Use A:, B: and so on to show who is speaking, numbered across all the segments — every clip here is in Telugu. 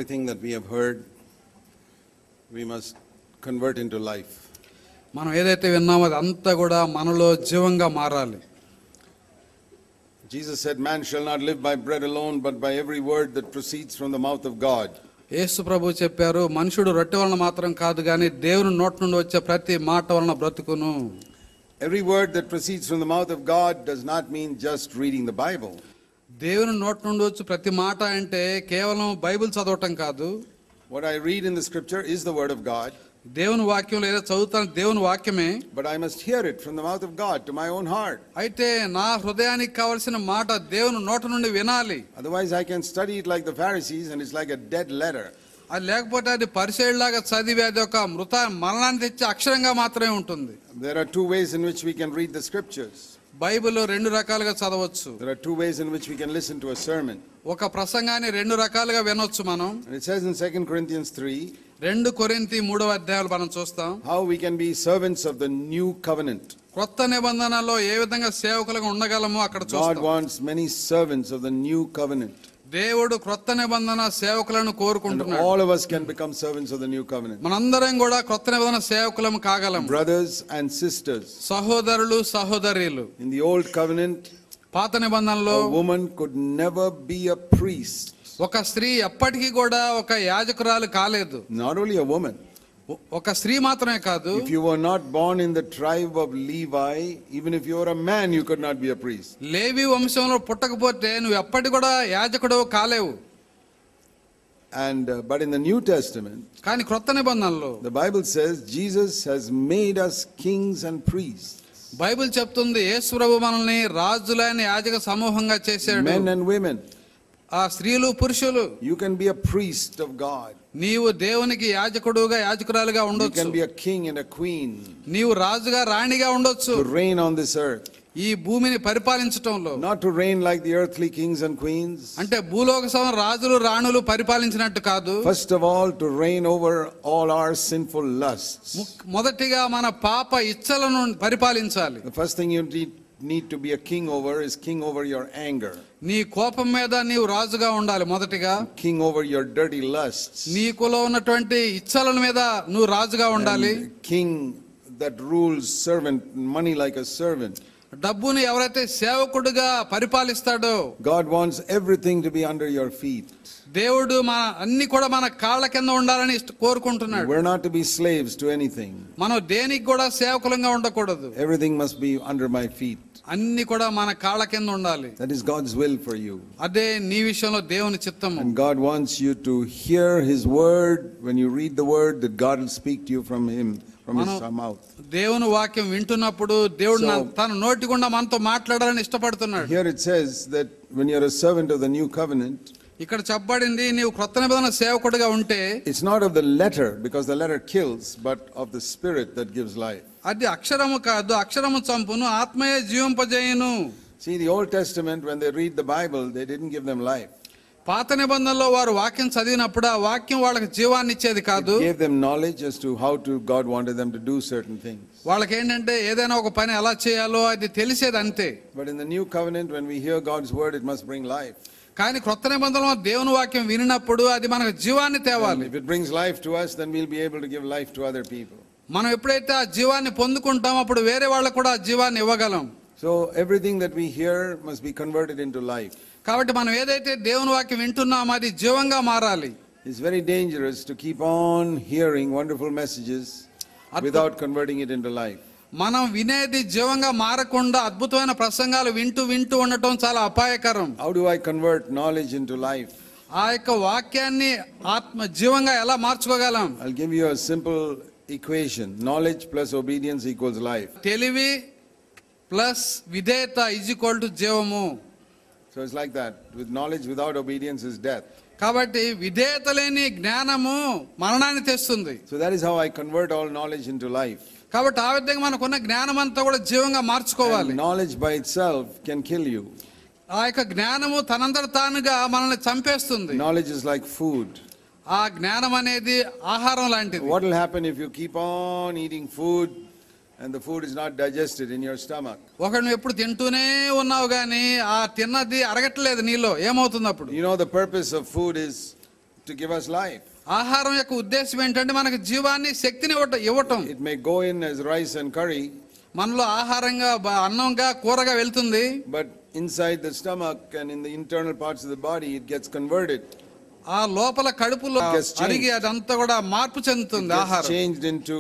A: everything that we have heard, we must convert into life.
B: మనం ఏదైతే విన్నామో అది అంతా కూడా మనలో జీవంగా మారాలి
A: Jesus said, Man shall not live by bread alone, but by every word that proceeds from the mouth of God.
B: యేసు ప్రభు చెప్పారు మనుషుడు రొట్టె వలన మాత్రం కాదు కానీ దేవుని నోటి నుండి వచ్చే ప్రతి మాట వలన బ్రతుకును
A: Every word that proceeds from the mouth of God does not mean just reading the Bible.
B: దేవుని నోటి నుండి వచ్చి ప్రతి మాట అంటే కేవలం బైబిల్ చదవటం కాదు
A: What I read in the scripture is the word of God,
B: దేవుని వాక్యం లేదా చదువుతాను దేవుని వాక్యమే
A: but I must hear it from the mouth of God to my own heart.
B: అయితే నా హృదయానికి కావలసిన మాట దేవుని నోట నుండి వినాలి
A: Otherwise, I can study it like the Pharisees and it's like a dead letter.
B: అది లేకపోతే అది పరిచయలాగా చదివి అది ఒక మృత మరణాన్ని తెచ్చే అక్షరంగా మాత్రమే ఉంటుంది
A: There are two ways in which we can read the scriptures.
B: Bible రెండు రకాలుగా చదవచ్చు
A: There are two ways in which we can listen to a sermon.
B: ఒక ప్రసంగాన్ని రెండు రకాలుగా వినొచ్చు మనం
A: And it says in 2 Corinthians 3
B: రెండు కొరింతి మూడవ అధ్యాయాలు మనం చూస్తాం
A: how we can be servants of the new covenant.
B: కొత్త నిబంధనలో ఏ విధంగా సేవకులుగా ఉండగలమో అక్కడ
A: God
B: చూస్తాం
A: wants many servants of the new covenant.
B: దేవుడు క్రొత్త నిబంధన సేవకులను
A: And
B: కోరుకుంటున్నాడు
A: all of us can become servants of the new covenant.
B: మనందరం కూడా క్రొత్త నిబంధన సేవకులం కాగలం
A: Brothers and sisters.
B: సహోదరులు సహోదరులు
A: In the old covenant,
B: పాత నిబంధనలో
A: a woman could never be a priest.
B: ఒక స్త్రీ ఎప్పటికీ కూడా ఒక యాజకురాలు కాలేదు
A: Not only a woman.
B: ఒ- ఒక స్త్రీ మాత్రమే కాదు
A: If you were not born in the tribe of Levi, even if you were a man, you could not be a priest.
B: లేవి వంశంలో పుట్టకపోతే నువ్వు ఎప్పటి కూడా యాజకుడు కాలేవు
A: And uh, but in the New Testament,
B: కానీ క్రొత్త నిబంధనలో
A: the Bible says Jesus has made us kings and priests,
B: Bible చెప్తుంది యేసు ప్రభు మనల్ని రాజులైన యాజక సమూహంగా చేశాడు
A: men and women.
B: ఆ స్త్రీలు పురుషులు
A: You can be a priest of God.
B: నీవు దేవునికి యాజకుడుగా యాజకురాలుగా
A: You
B: ఉండొచ్చు
A: can be a king and a queen
B: నీవు రాజుగా రాణిగా ఉండొచ్చు
A: to reign on this earth.
B: ఈ భూమిని పరిపాలించటంలో
A: Not to reign like the earthly kings and queens.
B: అంటే భూలోక సమ రాజులు రాణులు పరిపాలించినట్టు కాదు
A: First of all, to reign over all our sinful lusts.
B: ముక్- మొదటిగా మన పాప ఇచ్చలను పరిపాలించాలి
A: The first thing you need, need to be a king over is king over your anger,
B: నీ కోపం మీద నీవు రాజుగా ఉండాలి మొదటిగా
A: king over your dirty lusts,
B: నీకులో ఉన్నటువంటి ఇచ్చల మీద నువ్వు రాజుగా ఉండాలి
A: and king that rules servant money like a servant.
B: డబ్బుని ఎవరైతే సేవకుడుగా పరిపాలిస్తాడో
A: God wants everything to be under your feet.
B: దేవుడు మన అన్ని కూడా మన కాళ్ళ కింద ఉండాలని ఇష్ట కోరుకుంటున్నాడు
A: We're not to be slaves to anything.
B: మనం దేనికి కూడా సేవకులంగా ఉండకూడదు
A: Everything must be under my feet.
B: అన్ని కూడా మన కాళ్ళ కింద ఉండాలి
A: That is God's will for you.
B: అదే నీ విషయంలో దేవుని చిత్తము
A: And God wants you to hear His word. When you read the word, that God will speak to you from Him, from His
B: Mano-
A: mouth.
B: దేవుని వాక్యం వింటున్నప్పుడు దేవుడు నా-
A: So-
B: తన నోటి గుండా మనతో మాట్లాడాలని ఇష్టపడుతున్నాడు
A: Here it says that when you're a servant of the new covenant,
B: ఇక్కడ చెప్పబడింది నీవు క్రొత్త నిబంధన సేవకుడిగా ఉంటే
A: it's not of the letter, because the letter kills, but of the spirit that gives life.
B: అది అక్షరము కాదు అక్షరము చంపును ఆత్మయే జీవింపజేయును
A: See, the Old Testament, when they read the Bible, they didn't give them life.
B: పాత నిబంధనలో వారు వాక్యం చదివినప్పుడు ఆ వాక్యం వాళ్ళకి జీవాన్ని ఇచ్చేది
A: It
B: కాదు
A: gave them knowledge as to how to God wanted them to do certain things.
B: వాళ్ళకి ఏంటంటే ఏదైనా ఒక పని ఎలా చేయాలో అది తెలిసేది అంతే
A: But in the new covenant, when we hear God's word, it must bring life.
B: కానీ క్రొత్త నిబంధనలో దేవుని వాక్యం వినినప్పుడు అది మనకు జీవాన్ని
A: And
B: తేవాలి
A: if it brings life to us, then we'll be able to give life to other people.
B: మనం ఎప్పుడైతే ఆ జీవాన్ని పొందుకుంటాం అప్పుడు వేరే వాళ్ళకు కూడా ఆ జీవాన్ని ఇవ్వగలం
A: So everything that we hear must be converted into life.
B: కాబట్టి మనం ఏదైతే దేవుని వాక్యం వింటున్నామో అది జీవంగా మారాలి
A: It's very dangerous to keep on hearing wonderful messages
B: Adbut-
A: without converting it into life.
B: మనం వినేది జీవంగా మారకుండా అద్భుతమైన ప్రసంగాలు వింటూ వింటూ ఉండటం చాలా అపాయకరం
A: How do I convert knowledge into life?
B: ఆ యొక్క వాక్యాన్ని ఆత్మ జీవంగా ఎలా మార్చుకోగలం
A: I'll give you a simple equation. Knowledge plus obedience equals life.
B: తెలివి ప్లస్ విధేయత ఈజ్ ఈక్వల్ టు జీవము
A: So it's like that. With knowledge without obedience is death.
B: కాబట్టి విధేయత లేని జ్ఞానము మరణాన్ని తెస్తుంది
A: So that is how I convert all knowledge into life.
B: కాబట్టి ఆ విధంగా మనకున్న జ్ఞానం అంతా కూడా జీవంగా మార్చుకోవాలి
A: And knowledge by itself can kill you.
B: ఆ యొక్క జ్ఞానము తనంతట తానుగా మనల్ని చంపేస్తుంది
A: Knowledge is like food.
B: ఆ జ్ఞానం అనేది ఆహారం లాంటిది
A: What will happen if you keep on eating food and the food is not digested in your stomach?
B: ఒకడు నువ్వు ఎప్పుడు తింటూనే ఉన్నావు కానీ ఆ తిన్నది అరగట్లేదు నీలో ఏమవుతుంది అప్పుడు
A: You know, the purpose of food is to give us life.
B: ఆహారం యొక్క ఉద్దేశం ఏంటంటే మనకు జీవాన్ని శక్తిని ఇవ్వటం ఇవ్వటం
A: It may go in as rice and curry,
B: మనలో ఆహారంగా బ- అన్నంగా కూరగా వెళ్తుంది
A: but inside the stomach and in the internal parts of the body, it gets converted.
B: ఆ లోపల కడుపులో
A: It gets changed.
B: అరిగి అదంతా కూడా మార్పు
A: It
B: చెందుతుంది
A: gets
B: ఆహారం
A: changed into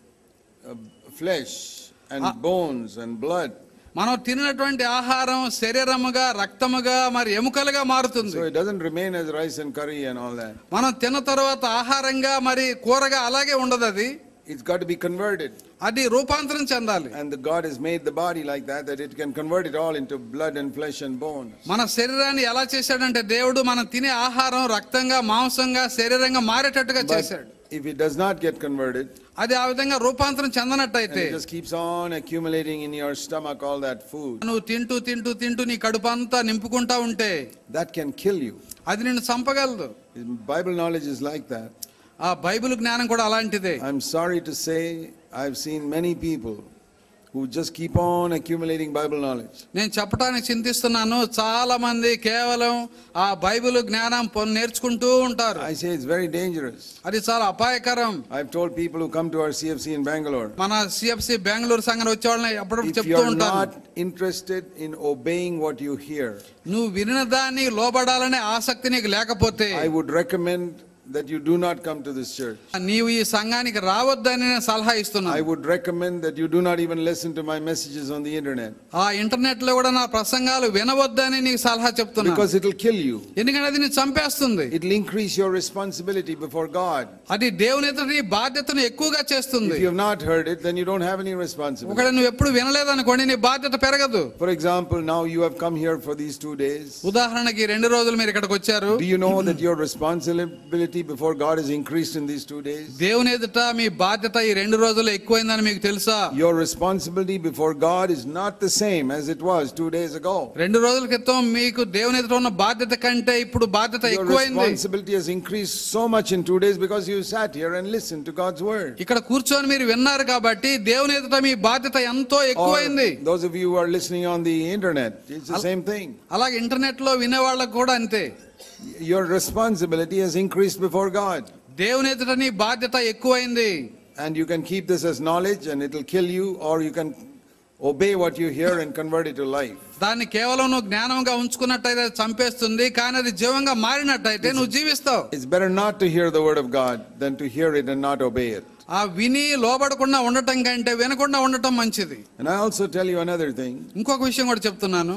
A: uh, flesh and
B: Ah.
A: bones and blood.
B: మనం తిన్నటువంటి ఆహారం శరీరముగా రక్తముగా మరి ఎముకలుగా మారుతుంది
A: So it doesn't remain as rice and curry and all that.
B: మనం తిన్న తర్వాత ఆహారంగా మరి కూరగా అలాగే ఉండదు అది
A: It's got to be converted.
B: అది రూపాంతరం చెందాలి
A: And the God has made the body like that, that it can convert it all into blood and flesh and bones.
B: మన శరీరాన్ని ఎలా చేశాడంటే దేవుడు మనం తినే ఆహారం రక్తంగా మాంసంగా శరీరంగా మారేటట్టుగా
A: But
B: చేశాడు
A: if it does not get converted,
B: అది ఆ విధంగా రూపాంతరం
A: and
B: చెందనట్టయితే
A: it just keeps on accumulating in your stomach all that food,
B: నువ్వు తింటూ తింటూ తింటూ నీ కడుపు అంతా నింపుకుంటా ఉంటే
A: that can kill you.
B: అది నిన్ను చంపగలదు
A: Bible knowledge is like that.
B: ఆ బైబిల్ జ్ఞానం కూడా అలాంటిదే
A: I'm sorry to say, I've seen many people who just keep on accumulating Bible knowledge.
B: నేను చెప్పడానికి చింతిస్తున్నాను చాలా మంది కేవలం ఆ బైబిల్ జ్ఞానం పొన్ నేర్చుకుంటూ ఉంటారు
A: I say it's very dangerous.
B: అది చాలా అపాయకరం
A: I've told people who come to our CFC in Bangalore,
B: మన సిఎఫ్సి బెంగళూరు సంఘం వచ్చే వాళ్ళని అప్పుడప్పుడు
A: if
B: చెప్తూ
A: you're
B: ఉంటాను
A: not interested in obeying what you hear,
B: నువ్వు వినిన దాన్ని లోబడాలనే ఆసక్తి నీకు లేకపోతే
A: I would recommend that you do not come to this church.
B: నీవు ఈ సంఘానికి రావద్దని నేను సలహా
A: I
B: ఇస్తున్నాను
A: would recommend that you do not even listen to my messages on the internet
B: ఆ ఇంటర్నెట్ లో కూడా నా ప్రసంగాలు వినవద్దని నీకు సలహా చెప్తున్నా
A: because it'll kill you.
B: ఎందుకంటే అది నీ చంపేస్తుంది
A: It'll increase your responsibility before God.
B: అది దేవుని ఎదుట నీ బాధ్యతను ఎక్కువగా చేస్తుంది
A: If you have not heard it, then you don't have any responsibility.
B: ఒకవేళ నువ్వు ఎప్పుడు వినలేదనుకోండి నీ బాధ్యత పెరగదు
A: For example, now you have come here for these two days.
B: ఉదాహరణకి ఈ రెండు రోజులు మీరు ఇక్కడికి వచ్చారు
A: Do you know that your responsibility before God is increased in these two days?
B: దేవుని ఎదుట మీ బాధ్యత ఈ రెండు రోజులు ఎక్కువైందని మీకు తెలుసా
A: Your responsibility before God is not the same as it was two days ago.
B: రెండు రోజుల క్రితం మీకు దేవుని ఎదుట ఉన్న బాధ్యత కంటే ఇప్పుడు బాధ్యత
A: Your
B: ఎక్కువైంది
A: responsibility has increased so much in two days because you sat here and listened to God's word.
B: ఇక్కడ కూర్చొని మీరు విన్నారు కాబట్టి దేవుని ఎదుట మీ బాధ్యత ఎంతో
A: Or
B: ఎక్కువైంది
A: those of you who are listening on the internet, it's the same thing.
B: అలాగే ఇంటర్నెట్ లో వినే వాళ్ళకు కూడా అంతే
A: Your responsibility has increased before God.
B: దేవుని ఎదుట నీ బాధ్యత ఎక్కువైంది
A: And you can keep this as knowledge and it'll kill you, or you can obey what you hear and convert it to life.
B: దాన్ని కేవలం నువ్వు జ్ఞానంగా ఉంచుకున్నట్టయితే అది చంపేస్తుంది కానీ అది జీవంగా మారినట్టయితే నువ్వు జీవిస్తావు
A: It's better not to hear the word of God than to hear it and not obey it.
B: ఆ విని లోబడకుండా ఉండటం కంటే వినకుండా ఉండటం మంచిది
A: And I also tell you another thing
B: ఇంకొక విషయం కూడా చెప్తున్నాను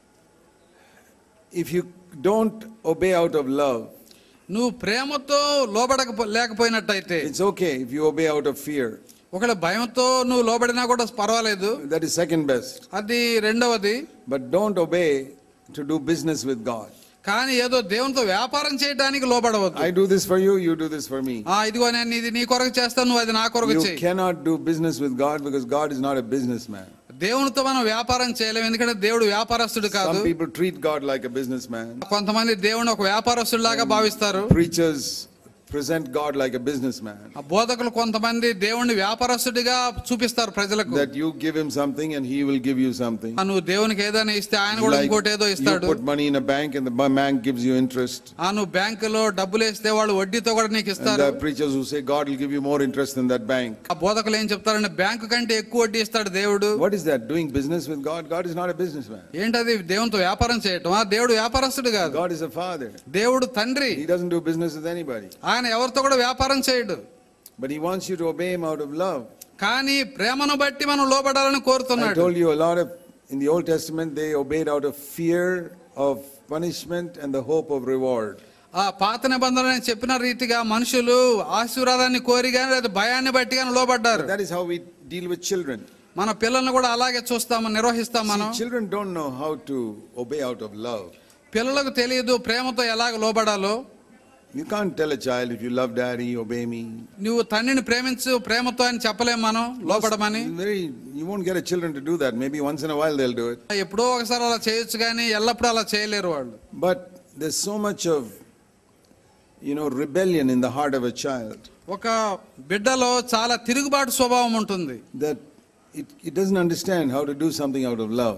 A: if you don't obey out of love,
B: నువ్వు ప్రేమతో లోబడక లేకపోయినట్టయితే
A: it's okay if you obey out of fear.
B: ఒకవేళ భయంతో నువ్వు లోబడినా కూడా పర్వాలేదు
A: That is second best.
B: అది రెండవది
A: But don't obey to do business with God.
B: కానీ ఏదో దేవునితో వ్యాపారం చేయడానికి లోబడవద్దు
A: I do this for you, you do this for me.
B: ఆ ఇదిగో నేను ఇది నీ కొరకు చేస్తాను నువ్వు అది నా కొరకు
A: You
B: చేయి
A: cannot do business with God because God is not a businessman.
B: దేవునితో మనం వ్యాపారం చేయలేము ఎందుకంటే దేవుడు వ్యాపారస్తుడు కాదు
A: Some people treat God like a businessman.
B: కొంతమంది దేవుని ఒక వ్యాపారస్తుడు లాగా భావిస్తారు
A: Preachers present God like a businessman.
B: ఆ బోధకులు కొంతమంది దేవుణ్ణి వ్యాపారస్తుడిగా చూపిస్తారు ప్రజలకు
A: That you give him something and he will give you something.
B: ఆ నువ్వు దేవునికి ఏదైనా ఇస్తే ఆయన కూడా
A: Like
B: ఇంకోటి ఏదో
A: you
B: ఇస్తాడు
A: put money in a bank and the bank gives you interest.
B: ఆ నువ్వు బ్యాంకులో డబ్బులు వేస్తే వాళ్ళు వడ్డీతో కూడా నీకు
A: And
B: ఇస్తారు
A: there are preachers who say God will give you more interest than that bank.
B: ఆ బోధకులు ఏం చెప్తారంటే బ్యాంకు కంటే ఎక్కువ వడ్డీ ఇస్తాడు దేవుడు
A: What is that? Doing business with God? God is not a businessman.
B: ఏంటది దేవునితో వ్యాపారం చేయటం ఆ దేవుడు వ్యాపారస్తుడు కాదు
A: God is a father.
B: దేవుడు తండ్రి
A: He doesn't do business with anybody.
B: ఆయన ఎవరితో కూడా వ్యాపారం చేయడు
A: But he wants you to obey him out of love.
B: కానీ ప్రేమను బట్టి మనం లోబడాలని
A: I
B: కోరుతున్నాడు
A: told you a lot of, in the Old Testament, they obeyed out of fear of punishment and the hope of reward.
B: ఆ పాత నిబంధనలు నేను చెప్పిన రీతిగా మనుషులు ఆశీర్వాదాన్ని కోరి కానీ లేదా భయాన్ని బట్టి కానీ లోబడ్డారు
A: That is how we deal with children.
B: మన పిల్లల్ని కూడా అలాగే చూస్తాము నిర్వహిస్తాం మనం
A: See, children don't know how to obey out of love.
B: పిల్లలకు తెలియదు ప్రేమతో ఎలాగ లోబడాలో
A: You can't tell a child, if you love daddy, obey me.
B: నువ్వు తండ్రిని ప్రేమించు ప్రేమతో అని చెప్పలేం మనం లోబడమని
A: It's Very, you won't get a children to do that. Maybe once in a while they'll do it.
B: ఎప్పుడో ఒకసారి అలా చేయొచ్చు కానీ ఎల్లప్పుడూ అలా చేయలేరు వాళ్ళు
A: But there's so much of, you know, rebellion in the heart of a child
B: ఒక బిడ్డలో చాలా తిరుగుబాటు స్వభావం ఉంటుంది
A: that it, it doesn't understand how to do something out of love.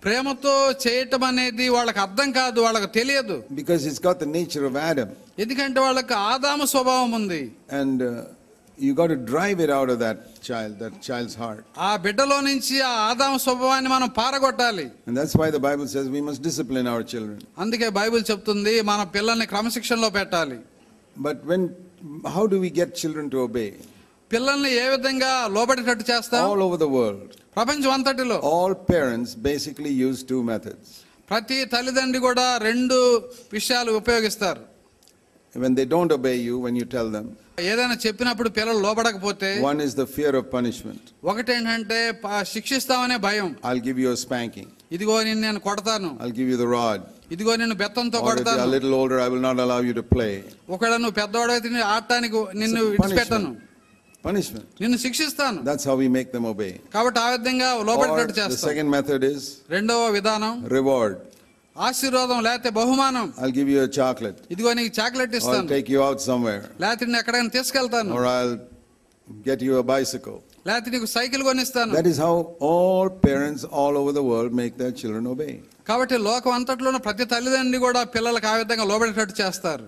B: ప్రేమతో చేయటం అనేది వాళ్ళకి అర్థం కాదు వాళ్ళకి తెలియదు
A: because it's got the nature of Adam.
B: ఎందుకంటే వాళ్ళకి ఆదాము స్వభావం ఉంది
A: And uh, you got to drive it out of that child, that child's heart.
B: ఆ బిడ్డలో నుంచి ఆ ఆదాము స్వభావాన్ని మనం పారగొట్టాలి
A: And that's why the Bible says we must discipline our children.
B: అందుకే బైబిల్ చెప్తుంది మన పిల్లల్ని క్రమశిక్షణలో పెట్టాలి
A: But when, how do we get children to obey?
B: పిల్లల్ని ఏ విధంగా లోబడేటట్టు చేస్తాం
A: All over the world,
B: ప్రపంచం అంతటిలో
A: all parents basically use two methods.
B: ప్రతి తల్లిదండ్రి కూడా రెండు విషయాలు ఉపయోగిస్తారు
A: When they don't obey you, when you tell them,
B: ఏదైనా చెప్పినప్పుడు పిల్లలు లోబడకపోతే
A: one is the fear of punishment.
B: ఒకటేంటంటే ప- శిక్షిస్తామనే భయం
A: I'll give you a spanking.
B: ఇదిగో నిన్ను నేను కొడతాను
A: I'll give you the rod.
B: ఇదిగో నిన్ను బెత్తంతో
A: Or if you're a
B: కొడతాను
A: little older, I will not allow you to play.
B: ఒకవేళ నువ్వు పెద్దవాడైతే నేను ఆడటానికి నిన్ను
A: It's a
B: విడిచిపెట్టను
A: Punishment.
B: నిన్ను శిక్షిస్తాను
A: That's how we make them obey.
B: కాబట్టి ఆ విధంగా
A: Or
B: లోబడేటట్టు
A: the
B: చేస్తాం
A: second method is
B: రెండవ విధానం
A: reward.
B: ఆశీర్వాదం లేకపోతే బహుమానం
A: I'll give you a chocolate.
B: ఇదిగో నీకు చాక్లెట్
A: Or I'll
B: ఇస్తాను
A: take you out somewhere.
B: లేకపోతే నేను ఎక్కడైనా తీసుకెళ్తాను
A: Or I'll get you a bicycle.
B: లేకపోతే నీకు సైకిల్ కొనిస్తాను
A: That is how all parents all over the world make their children obey.
B: కాబట్టి లోకం అంతట్లోనూ ప్రతి తల్లిదండ్రి కూడా పిల్లలకు ఆ విధంగా లోబడేటట్టు చేస్తారు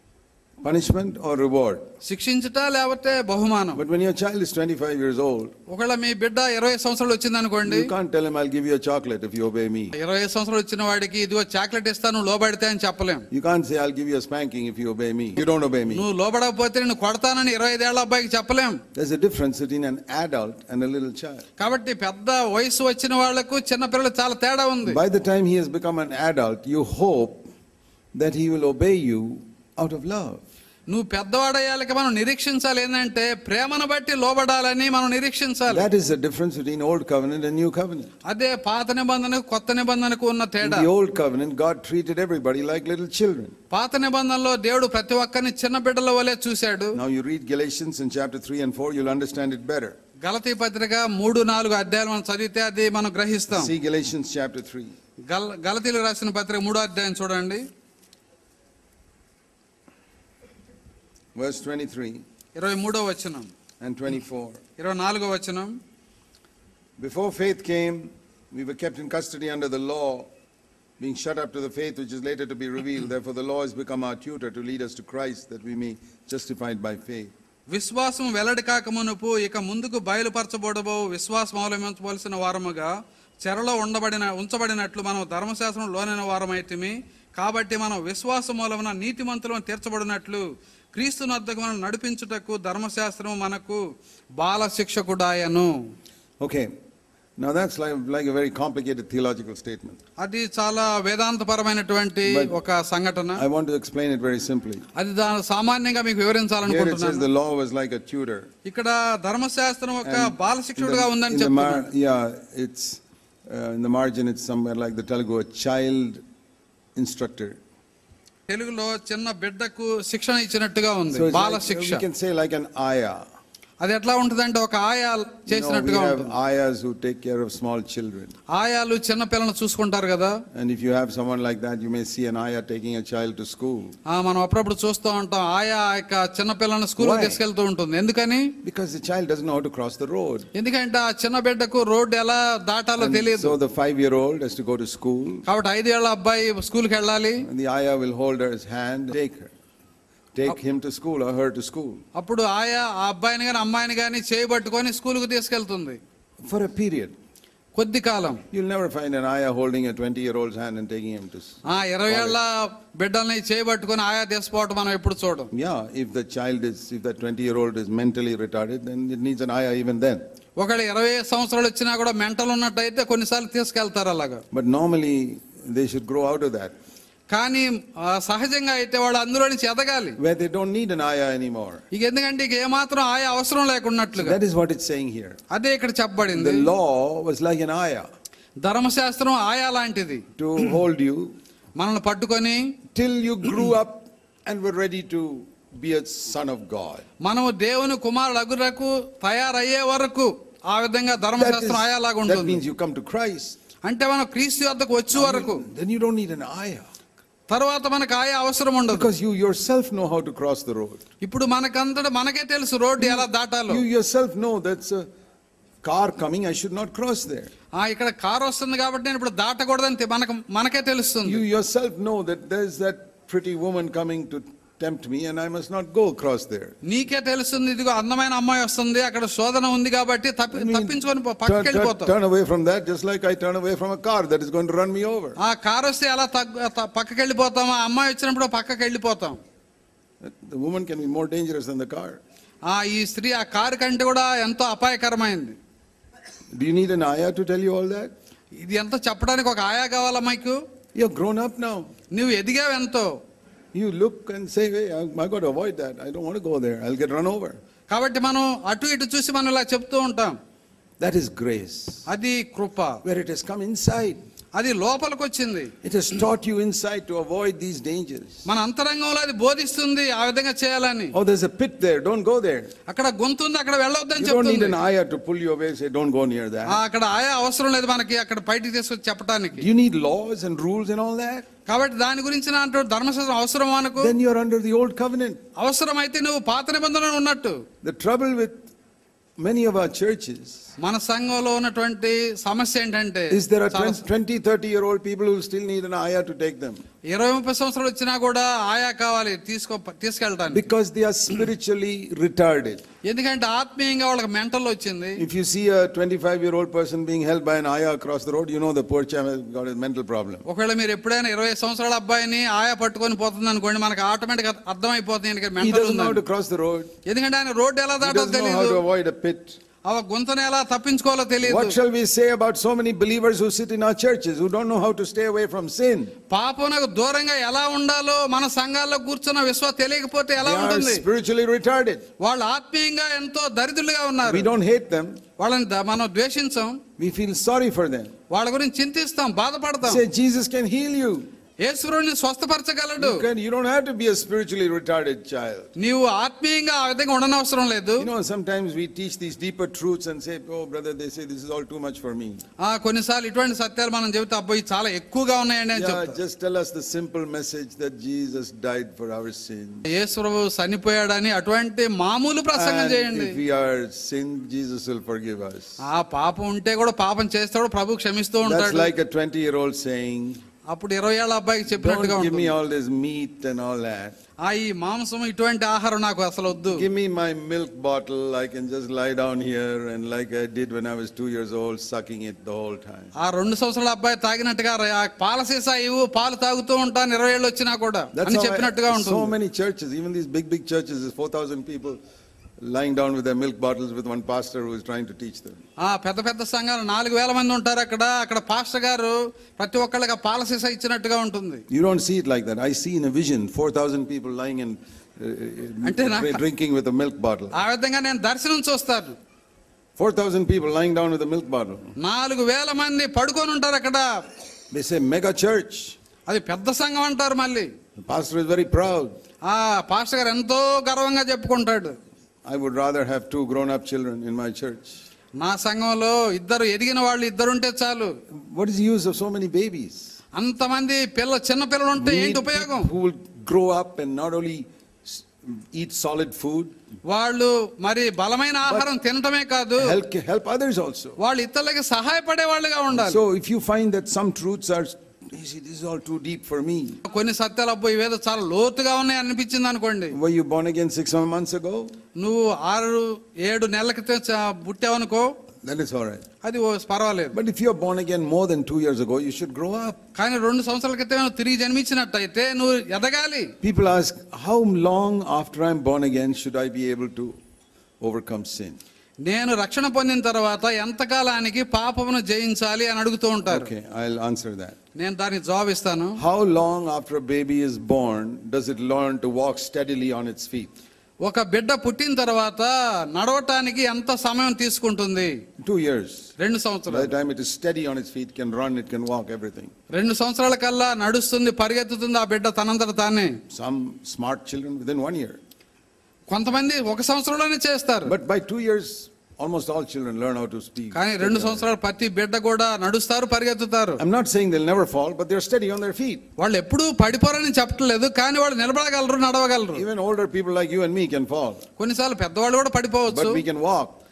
A: Punishment or reward.
B: శిక్షించుట లేకపోతే బహుమానం
A: But when your child is 25 years old,
B: ఒకవేళ మీ బిడ్డ ఇరవై సంవత్సరాలు వచ్చింది అనుకోండి
A: you can't tell him, I'll give you a chocolate if you obey me.
B: ఇరవై సంవత్సరాలు వచ్చిన వాడికి ఇదిగో చాక్లెట్ ఇస్తాను లోబడితే అని చెప్పలేం
A: You can't say, I'll give you a spanking if you obey me. You don't obey me.
B: నువ్వు లోబడకపోతే నేను కొడతానని ఇరవై ఐదేళ్ల అబ్బాయికి చెప్పలేం
A: There's a difference between an adult and a little child.
B: కాబట్టి పెద్ద వయసు వచ్చిన వాళ్లకు చిన్న పిల్లలు చాలా తేడా ఉంది
A: By the time he has become an adult, you hope that he will obey you out of love.
B: నువ్వు పెద్దవాడయ్యాలకి మనం నిరీక్షించాలి ఏంటంటే ప్రేమను బట్టి లోబడాలని మనం నిరీక్షించాలి
A: That is the difference between old covenant and new covenant.
B: అదే పాత నిబంధనకు కొత్త నిబంధనకు ఉన్న
A: In
B: తేడా
A: the old covenant, God treated everybody like little children.
B: పాత నిబంధనలో దేవుడు ప్రతి ఒక్కరిని చిన్న బిడ్డల వలె చూశాడు
A: Now you read Galatians in chapter 3 and 4, you'll understand it better.
B: గలతీ పత్రిక మూడు నాలుగు అధ్యాయాలు మనం చదివితే అది మనం గ్రహిస్తాం
A: See Galatians chapter 3.
B: గల గలతీలు రాసిన పత్రిక మూడో అధ్యాయం చూడండి
A: Verse 23
B: ఇరవై మూడో వచనం
A: and 24.
B: ఇరవై నాలుగో వచనం
A: Before faith came, we were kept in custody under the law, being shut up to the faith which is later to be revealed. Therefore, the law has become our tutor to lead us to Christ, that we may justified by faith.
B: విశ్వాసం వెల్లడి కాక మునుపు ఇక ముందుకు బయలుపరచబడబో విశ్వాసం అవలంబించవలసిన వారముగా చెరలో ఉండబడిన ఉంచబడినట్లు మనం ధర్మశాస్త్రం లోనైన వారమైతిమి కాబట్టి మనం విశ్వాస మూలమున నీతిమంతులను తీర్చబడినట్లు క్రీస్తు నద్దకు మనం నడిపించుటకు ధర్మశాస్త్రం మనకు బాల శిక్షకుడాయను
A: Okay, now that's like, like a very complicated theological statement.
B: అది చాలా వేదాంతపరమైనటువంటి
A: But-
B: ఒక సంఘటన
A: I want to explain it very simply.
B: అది దాని సామాన్యంగా మీకు
A: Here it says
B: వివరించాలనుకుంటున్నాను
A: the law was like a tutor.
B: ఇక్కడ ధర్మశాస్త్రం ఒక
A: And
B: బాల
A: in
B: శిక్షకుడుగా
A: the-
B: ఉందని
A: in the mar-
B: చెప్తున్నాను
A: Yeah, it's, uh, in the margin, it's somewhere like the Telugu, a child instructor.
B: తెలుగులో చిన్న బిడ్డకు శిక్షణ ఇచ్చినట్టుగా ఉంది
A: So it's
B: బాల
A: like,
B: శిక్ష
A: we can say like an ayah.
B: అది ఎట్లా ఉంటుందంటే ఒక ఆయా
A: You know, we
B: చేసినట్టుగా
A: have
B: ఉంటుంది
A: ayahs who take care of small children.
B: ఆయాలు చిన్న పిల్లలను చూసుకుంటారు కదా
A: And if you have someone like that, you may see an ayah taking a child to school.
B: ఆ మనం అప్పుడప్పుడు చూస్తూ ఉంటాం ఆయా యొక్క చిన్న పిల్లలను స్కూల్
A: Why?
B: తీసుకెళ్తూ ఉంటుంది ఎందుకని
A: Because the child doesn't know how to cross the road.
B: ఎందుకంటే ఆ చిన్న బిడ్డకు రోడ్డు ఎలా దాటాలో
A: And
B: తెలియదు
A: so the five-year-old has to go to school.
B: కాబట్టి ఐదేళ్ల అబ్బాయి స్కూల్కి వెళ్ళాలి
A: And the ayah will hold her his hand, take her, take him to school or her to school
B: అప్పుడు ఆయా ఆ అబ్బాయిని కానీ అమ్మాయిని కానీ చేయబట్టుకొని స్కూల్కి తీసుకెళ్తుంది
A: for a period.
B: కొద్ది కాలం
A: You'll never find an ayah holding a 20-year-old's hand and taking him to. s-
B: ఆ ఇరవై ఏళ్ల బిడ్డల్ని చేయబట్టుకొని ఆయా తీసుకోవటం మనం ఎప్పుడు చూడం
A: Yeah, if the child is, if that 20-year-old is mentally retarded, then it needs an ayah even then.
B: ఒకవేళ ఇరవై సంవత్సరాలు వచ్చినా కూడా మెంటల్ ఉన్నట్టయితే కొన్నిసార్లు తీసుకెళ్తారు అలాగా
A: But normally, they should grow out of that,
B: కానీ ఆ, సహజంగా అయితే వాళ్ళు అందులో నుంచి ఎదగాలి
A: where they don't need an ayah anymore.
B: ఇక ఎందుకంటే ఇక ఏమాత్రం ఆయా అవసరం లేకున్నట్లుగా
A: That is what it's saying here.
B: అదే ఇక్కడ చెప్పబడింది
A: The law was like an ayah
B: ధర్మశాస్త్రం ఆయా లాంటిది
A: to hold you
B: మనల్ని పట్టుకొని
A: till you grew up and were ready to be a son of God.
B: మనము దేవుని కుమారుడు అగురకు తయారయ్యే వరకు ఆ విధంగా
A: That, is,
B: ధర్మశాస్త్రం ఆయాలాగా
A: that
B: ఉంటుంది
A: means you come to Christ.
B: అంటే మనం క్రీస్తు వద్దకు వచ్చే వరకు
A: Then you don't need an ayah.
B: తర్వాత మనకు ఆయా అవసరం ఉండదు
A: Because you yourself know how to cross the road.
B: ఇప్పుడు మనకంతటా మనకే తెలుసు రోడ్డు ఎలా దాటాలో
A: You yourself know that's a car coming, I should not cross there.
B: ఆ ఇక్కడ కారు వస్తుంది కాబట్టి నేను ఇప్పుడు దాటకూడదని తె- మనకు మనకే తెలుస్తుంది
A: You yourself know that there's that pretty woman coming to tempt me and I must not go across there.
B: నీకే తెలుస్తుంది ఇదిగో అందమైన అమ్మాయి వస్తుంది అక్కడ శోధన ఉంది కాబట్టి తప్పి
A: I mean,
B: తప్పించుకొని పో-
A: turn,
B: పక్కకి
A: turn,
B: వెళ్ళిపోతావు
A: turn away from that just like I turn away from a car that is going to run me over.
B: ఆ కారు వస్తే ఎలా తగ్గు త- పక్కకి వెళ్ళిపోతాం ఆ అమ్మాయి వచ్చినప్పుడు పక్కకి వెళ్ళిపోతాం
A: The woman can be more dangerous than the car.
B: ఆ ఈ స్త్రీ ఆ కారు కంటే కూడా ఎంతో అపాయకరమైంది
A: Do you need an ayah to tell you all that?
B: ఇది ఎంత చెప్పడానికి ఒక ఆయా కావాలా mic
A: You're grown up now.
B: నువ్వు ఎదిగావు ఎంతో
A: You look and say, hey, I, I got to avoid that. I don't want to go there. I'll get run over.
B: కాబట్టి మనం అటు ఇటు చూసి మనం ఇలా చెప్తూ ఉంటాం
A: That is grace,
B: అది కృప
A: where it has come inside.
B: అది లోపలికి వచ్చింది
A: It has taught you inside to avoid these dangers.
B: మన అంతరంగంలో అది బోధిస్తుంది ఆ విధంగా చేయాలని
A: Oh, there's a pit there. Don't go there.
B: అక్కడ గొంతుంది అక్కడ వెళ్ళొద్దని
A: You don't need
B: చెప్తుంది
A: an ayah to pull you away. Say, don't go near
B: ఆ,
A: that.
B: అక్కడ ఆయా అవసరం లేదు మనకి అక్కడ బయటికి తీసుకొచ్చి చెప్పడానికి
A: Do you need laws and rules and all that?
B: కాబట్టి దాని గురించి నా అంటూ ధర్మశాస్త్రం అవసరం మనకు
A: Then you're under the old covenant.
B: అవసరమైతే నువ్వు పాత నిబంధనలు ఉన్నట్టు
A: The trouble with many of our churches
B: మన సంఘంలో ఉన్నటువంటి సమస్య ఏంటంటే
A: is there are
B: చాలా
A: 20, 30 year old people who still need an ayah to take them
B: ఇరవై ముప్పై సంవత్సరాలు వచ్చినా కూడా ఆయా కావాలి తీసుకో తీసుకెళ్ళటానికి
A: because they are spiritually retarded.
B: ఎందుకంటే ఆత్మీయంగా వాళ్ళకి మెంటల్ వచ్చింది
A: If you see a 25 year old person being held by an ayah across the road, you know the poor chap has got a mental problem.
B: ఒకవేళ మీరు ఎప్పుడైనా ఇరవై సంవత్సరాల అబ్బాయిని ఆయా పట్టుకొని పోతుంది అనుకోండి మనకి ఆటోమేటిక్ అర్థమైపోతుంది ఈయనకి
A: He
B: mental
A: doesn't know how to
B: ఉందని
A: cross the road.
B: ఎందుకంటే ఆయన రోడ్డు ఎలా
A: He
B: దాటో
A: doesn't know how
B: తెలియదు
A: to avoid a pit.
B: ఆ గుంతను ఎలా తప్పించుకోవాలో తెలియదు
A: What shall we say about so many believers who sit in our churches who don't know how to stay away from sin?
B: పాపనకు దూరంగా ఎలా ఉండాలో మన సంఘాల్లో కూర్చున్న విశ్వాసం తెలియకపోతే ఎలా
A: They are
B: ఉంటుంది
A: spiritually retarded.
B: వాళ్ళు ఆత్మీయంగా ఎంతో దరిద్రులుగా
A: We
B: ఉన్నారు
A: don't hate them,
B: వాళ్ళని ద- మనం ద్వేషించాం
A: we feel sorry for them.
B: వాళ్ళ గురించి చింతిస్తాం బాధపడతాం
A: Say, Jesus can heal you.
B: యేసుని స్వస్థపరచగలడు
A: You, can, you don't have to be a spiritually retarded child.
B: నీవు ఆత్మీయంగా ఆ విధంగా ఉండనవసరం లేదు
A: You know, sometimes we teach these deeper truths and say, oh, brother, they say this is all too much for me.
B: ఆ కొన్నిసార్లు ఇటువంటి సత్యాలు మనం చెబితే అబ్బాయి చాలా ఎక్కువగా ఉన్నాయండి అని
A: Yeah,
B: చెప్తాం
A: just tell us the simple message that Jesus died for our sins.
B: యేసు ప్రభు చనిపోయాడని అటువంటి మామూలు ప్రసంగం
A: And
B: చేయండి
A: if we are sin, Jesus will forgive us.
B: ఆ పాపం ఉంటే కూడా పాపం చేస్తాడు ప్రభు క్షమిస్తూ
A: That's
B: ఉంటాడు
A: like a 20 year old saying,
B: అప్పుడు ఇరవై ఏళ్ళ అబ్బాయికి చెప్పినట్టుగా
A: Don't give me
B: ఉంటుంది
A: all this meat and all that.
B: ఆ ఈ మాంసం ఇటువంటి ఆహారం నాకు అసలు వద్దు
A: Give me my milk bottle. I can just lie down here and like I did when I was two years old, sucking it the whole time.
B: ఆ రెండు సంవత్సరాల అబ్బాయి తాగినట్టుగా ర- ఆ పాల సీసా ఇవ్వు పాలు తాగుతూ ఉంటాను ఇరవై ఏళ్ళు వచ్చినా కూడా
A: That's
B: అని
A: how
B: చెప్పినట్టుగా
A: I, so
B: ఉంటుంది
A: many churches, even these big, big churches, there's 4,000 people lying down with their milk bottles with one pastor who is trying to teach them.
B: ఆ పెద్ద పెద్ద సంఘాలు నాలుగు వేల మంది ఉంటారు అక్కడ అక్కడ పాస్టర్ గారు ప్రతి ఒక్కళ్ళకి ఆ పాల సీసా ఇచ్చినట్టుగా ఉంటుంది
A: You don't see it like that. I see in a vision 4,000 people lying and uh,
B: Ante na-
A: uh, drinking with a milk bottle.
B: ఆ విధంగా నేను దర్శనం చూస్తాను
A: 4,000 people lying down with a milk bottle.
B: నాలుగు వేల మంది పడుకొని ఉంటారు అక్కడ
A: They say mega church.
B: అది పెద్ద సంఘం అంటారు మళ్ళీ
A: The pastor is very proud.
B: ఆ పాస్టర్ గారు ఎంతో గర్వంగా చెప్పుకుంటాడు
A: I would rather have two grown up children in my church.
B: నా సంఘంలో ఇద్దరు ఎదిగిన వాళ్ళు ఇద్దరు ఉంటే చాలు
A: What is the use of so many babies?
B: అంతమంది పిల్ల చిన్న పిల్లలు ఉంటే
A: We
B: ఏంటి
A: need
B: ఉపయోగం
A: people who will grow up and not only s- eat solid food,
B: వాళ్ళు మరి బలమైన ఆహారం తినటమే కాదు
A: help, help others also.
B: వాళ్ళు ఇతరులకి సహాయపడే వాళ్ళుగా ఉండాలి
A: So if you find that some truths are, you see, this is all too deep for me.
B: కొన్ని సత్యాలు అబ్బో ఇవేదో చాలా లోతుగా ఉన్నాయి అనిపించింది అనుకోండి
A: Were you born again six months ago?
B: నువ్వు ఆరు ఏడు నెలల క్రితం చ- పుట్టావనుకో
A: That is all right.
B: అది ఓ పర్వాలేదు
A: But if you're born again more than two years ago, you should grow up.
B: కానీ రెండు సంవత్సరాల క్రితం నువ్వు తిరిగి జన్మించినట్టయితే నువ్వు ఎదగాలి
A: People ask, how long after I'm born again should I be able to overcome sin?
B: నేను రక్షణ పొందిన తర్వాత ఎంతకాలానికి పాపమును జయించాలి అని అడుగుతూ ఉంటారు
A: Okay, I'll answer that.
B: నేను దానికి జవాబు ఇస్తాను
A: How long after a baby is born does it learn to walk steadily on its feet?
B: ఒక బిడ్డ పుట్టిన తర్వాత నడవటానికి ఎంత సమయం తీసుకుంటుంది
A: Two years.
B: రెండు
A: By
B: సంవత్సరాలు
A: the time it is steady on its feet, can run, it can walk, everything.
B: రెండు సంవత్సరాల కల్లా నడుస్తుంది పరిగెత్తుతుంది ఆ బిడ్డ తనంతట తానే
A: Some smart children within one year.
B: కొంతమంది ఒక సంవత్సరంలోనే చేస్తారు
A: But by two years, almost all children learn how to speak.
B: కానీ రెండు సంవత్సరాలు ప్రతి బిడ్డ కూడా నడుస్తారు పరిగెత్తుతారు
A: I'm not saying they'll never fall, but they're steady on their feet.
B: వాళ్ళు ఎప్పుడూ పడిపోరని చెప్పట్లేదు కానీ వాళ్ళు నిలబడగలరు నడవగలరు
A: Even older people like you and me can fall,
B: కొన్నిసార్లు పెద్దవాళ్ళు కూడా
A: but
B: పడిపోవచ్చు
A: we can walk.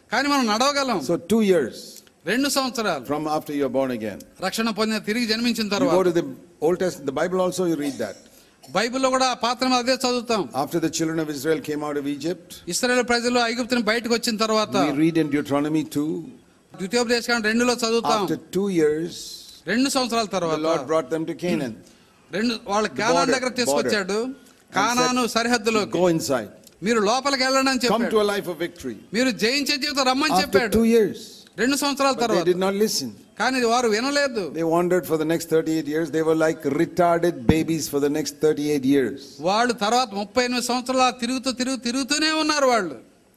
B: కానీ మనం నడవగలం
A: So two years
B: రెండు సంవత్సరాలు
A: from after you're born again.
B: రక్షణ పొందిన తిరిగి జన్మించిన
A: You go
B: తర్వాత
A: to the Old Testament, the Bible also you read that.
B: బైబిల్లో కూడా ఆ పాత్ర అదే చదువుతాం
A: After the children of Israel came out of Egypt,
B: Israel ప్రజలు ఐగుప్తుని బయటకు వచ్చిన తర్వాత
A: we read in Deuteronomy 2,
B: ద్వితీయోపదేశం రెండులో చదువుతాం
A: after two years,
B: రెండు సంవత్సరాల
A: the
B: తర్వాత
A: Lord brought them to Canaan.
B: రెండు వాళ్ళ కానాన్
A: border,
B: దగ్గర తీసుకొచ్చాడు కానాను సరిహద్దులో
A: Go inside.
B: మీరు లోపలికి వెళ్ళండి అని
A: Come to
B: చెప్పాడు
A: a life of victory.
B: మీరు జయించే జీవితం రమ్మని
A: After
B: చెప్పాడు
A: two years,
B: రెండు సంవత్సరాల
A: but they
B: తర్వాత
A: did not listen.
B: కానీ వారు వినలేదు
A: They wandered for the next 38 years. They were like retarded babies for the next 38 years.
B: వాళ్ళు తర్వాత ముప్పై ఎనిమిది సంవత్సరాలు తిరుగుతూ తిరుగు తిరుగుతూనే ఉన్నారు వాళ్ళు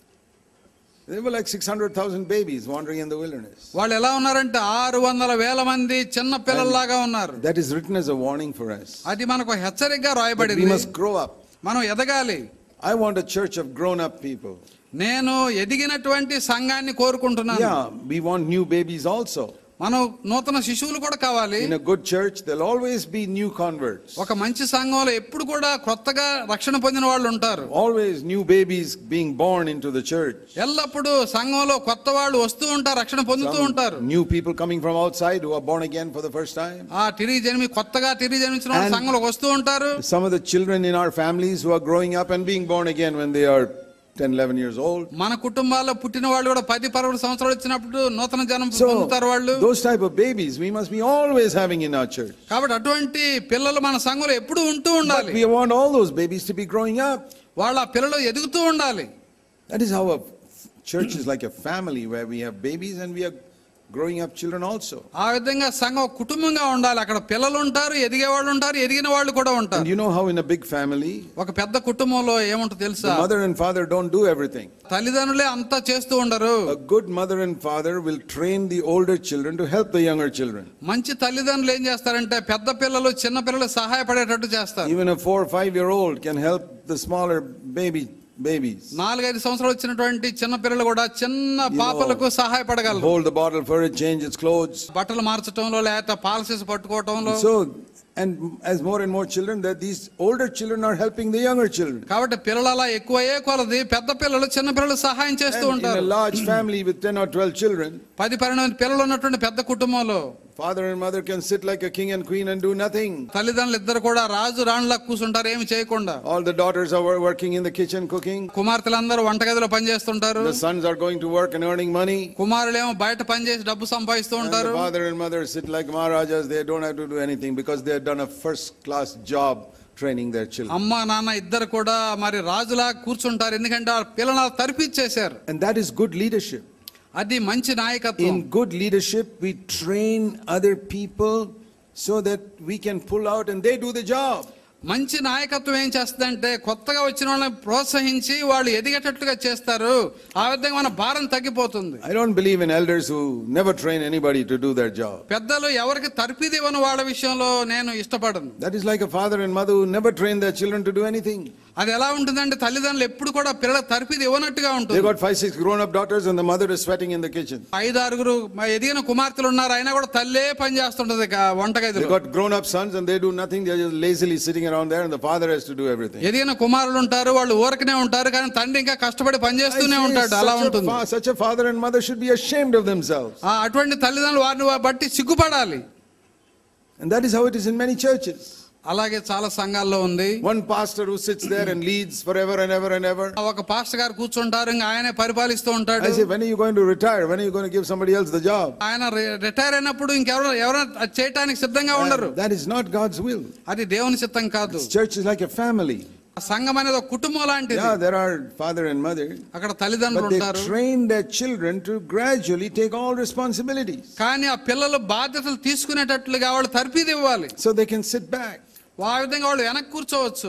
A: They were like 600,000 babies wandering in the wilderness.
B: వాళ్ళు ఎలా ఉన్నారంటే ఆరు వందల వేల మంది చిన్న పిల్లల్లాగా ఉన్నారు
A: That is written as a warning for us.
B: అది మనకు హెచ్చరికగా
A: But we
B: రాయబడింది
A: must grow up.
B: మనం ఎదగాలి
A: I want a church of grown up people.
B: నేను ఎదిగినటువంటి సంఘాన్ని కోరుకుంటున్నాను
A: Yeah, we want new babies also.
B: మనం నూతన శిశువులు కూడా కావాలి
A: In a good church, there'll always be new converts.
B: ఒక మంచి సంఘంలో ఎప్పుడు కూడా కొత్తగా రక్షణ పొందిన వాళ్ళు ఉంటారు
A: Always new babies being born into the church.
B: ఎల్లప్పుడూ సంఘంలో కొత్త వాళ్ళు వస్తూ ఉంటారు రక్షణ పొందుతూ ఉంటారు
A: Some new people coming from outside who are born again for the first time.
B: ఆ తిరిగి జన్మి కొత్తగా తిరిగి జన్మించిన వాళ్ళు
A: And-
B: సంఘంలోకి వస్తూ ఉంటారు
A: Some of the children in our families who are growing up and being born again when they are 10, 11 years old.
B: మన కుటుంబాల్లో పుట్టిన వాళ్ళు కూడా పది పదకొండు సంవత్సరాలు వచ్చినప్పుడు నూతన జనం
A: So,
B: పొందుతారు వాళ్ళు
A: those type of babies we must be always having in our church.
B: కాబట్టి అటువంటి పిల్లలు మన సంఘంలో ఎప్పుడు ఉంటూ
A: But
B: ఉండాలి
A: we want all those babies to be growing up.
B: వాళ్ళ ఆ పిల్లలు ఎదుగుతూ ఉండాలి
A: That is how a church is like a family where we have babies and we are growing up children also.
B: ఆ విధంగా సంఘం ఒక కుటుంబంగా ఉండాలి అక్కడ పిల్లలు ఉంటారు ఎదిగే వాళ్ళు ఉంటారు ఎదిగిన వాళ్ళు కూడా
A: And
B: ఉంటారు
A: you know how in a big family,
B: ఒక పెద్ద కుటుంబంలో ఏముంటుంది
A: the
B: తెలుసా
A: mother and father don't do everything.
B: తల్లిదండ్రులే అంతా చేస్తూ ఉండరు
A: A good mother and father will train the older children to help the younger children.
B: మంచి తల్లిదండ్రులు ఏం చేస్తారంటే పెద్ద పిల్లలు చిన్న పిల్లలు సహాయపడేటట్టు చేస్తారు
A: Even a four or five year old can help the smaller baby babies.
B: నాలుగైదు సంవత్సరాలు వచ్చినటువంటి చిన్న పిల్లలు కూడా చిన్న పాపలకు సహాయపడగలరు
A: Hold the bottle for it, change its clothes.
B: బట్టలు మార్చడంలో లేకపోతే పాలసీస్ పట్టుకోవటంలో
A: So, and as more and more children, that these older children are helping the younger children.
B: కాబట్టి పిల్లలు అలా ఎక్కువయ్యే కొలది పెద్ద పిల్లలు చిన్న పిల్లలు సహాయం చేస్తూ
A: And in a
B: ఉంటారు
A: large family with 10 or 12 children,
B: పది పన్నెండు మంది పిల్లలు ఉన్నటువంటి పెద్ద కుటుంబంలో
A: father and mother can sit like a king and queen and do nothing.
B: తల్లిదండ్రులు ఇద్దరు కూడా రాజు రాణులా కూర్చుంటారు ఏమి చేయకుండా
A: All the daughters are wor- working in the kitchen cooking.
B: కుమార్తెలందరూ వంటగదిలో పనిచేస్తుంటారు
A: The sons are going to work and earning money.
B: కుమారులేమో బయట పనిచేసి డబ్బు సంపాదిస్తూ
A: And the
B: ఉంటారు
A: father and mother sit like Maharajas. They don't have to do anything because they have done a first class job training their children.
B: అమ్మ నాన్న ఇద్దరు కూడా మరి రాజులా కూర్చుంటారు ఎందుకంటే ఆ పిల్లలు తరిపిచ్చేశారు
A: And that is good leadership.
B: అది మంచి నాయకత్వం
A: In good leadership, we train other people so that we can pull out and they do the job.
B: మంచి నాయకత్వం ఏం చేస్తుందంటే కొత్తగా వచ్చిన వాళ్ళని ప్రోత్సహించి వాళ్ళు ఎదిగేటట్లుగా చేస్తారు ఆ విధంగా మన భారం తగ్గిపోతుంది
A: I don't believe in elders who never train anybody to do their job.
B: పెద్దలు ఎవరికి తర్పిది ఇవ్వని వాళ్ళ విషయంలో నేను ఇష్టపడను
A: That is like a father and mother who never train their children to do anything.
B: అది ఎలా ఉంటుందంటే తల్లిదండ్రులు ఎప్పుడు కూడా పిల్లల తర్పిది ఇవ్వనట్టుగా
A: They
B: ఉంటుంది
A: got five, six grown up daughters and the mother is sweating in the kitchen.
B: ఐదు ఆరుగురు మా ఎదిగిన కుమార్తెలు ఉన్నారు అయినా కూడా తల్లే పని చేస్తుంటది క-
A: They
B: వంటగదిలో
A: got grown up sons and they do nothing. They're just lazily sitting around there and the father has to do everything.
B: ఎదిగిన కుమారులు ఉంటారు వాళ్ళు ఊరకనే ఉంటారు కానీ తండ్రి ఇంకా కష్టపడి పని
A: I
B: చేస్తూనే
A: say
B: ఉంటాడు అలా
A: such, a
B: ఉంటుంది
A: fa- such a father and mother should be ashamed of themselves.
B: ఆ అటువంటి తల్లిదండ్రులు వారిని బట్టి సిగ్గుపడాలి
A: And that is how it is in many churches.
B: అలాగే చాలా సంఘాల్లో ఉంది
A: One pastor who sits there and leads forever and ever and ever.
B: ఒక పాస్టర్ గారు కూర్చుంటారు ఇంకా ఆయనే పరిపాలిస్తూ ఉంటాడు
A: I say, when are you going to retire? When are you going to give somebody else the job?
B: ఆయన రి- రిటైర్ అయినప్పుడు ఇంకెవరు ఎవరైనా అది చేయటానికి సిద్ధంగా ఉండరు
A: And that is not God's will.
B: అది దేవుని చిత్తం కాదు
A: Church is like a family.
B: ఆ సంఘం అనేది ఒక కుటుంబం లాంటిది
A: Yeah, there are father and mother,
B: అక్కడ తల్లిదండ్రులు
A: but they
B: ఉంటారు
A: train their children to gradually take all responsibilities
B: కానీ ఆ పిల్లలు బాధ్యతలు తీసుకునేటట్లుగా వాళ్ళు తర్పీది ఇవ్వాలి
A: so they can sit back.
B: ఆ విధంగా వాళ్ళు వెనక్కి కూర్చోవచ్చు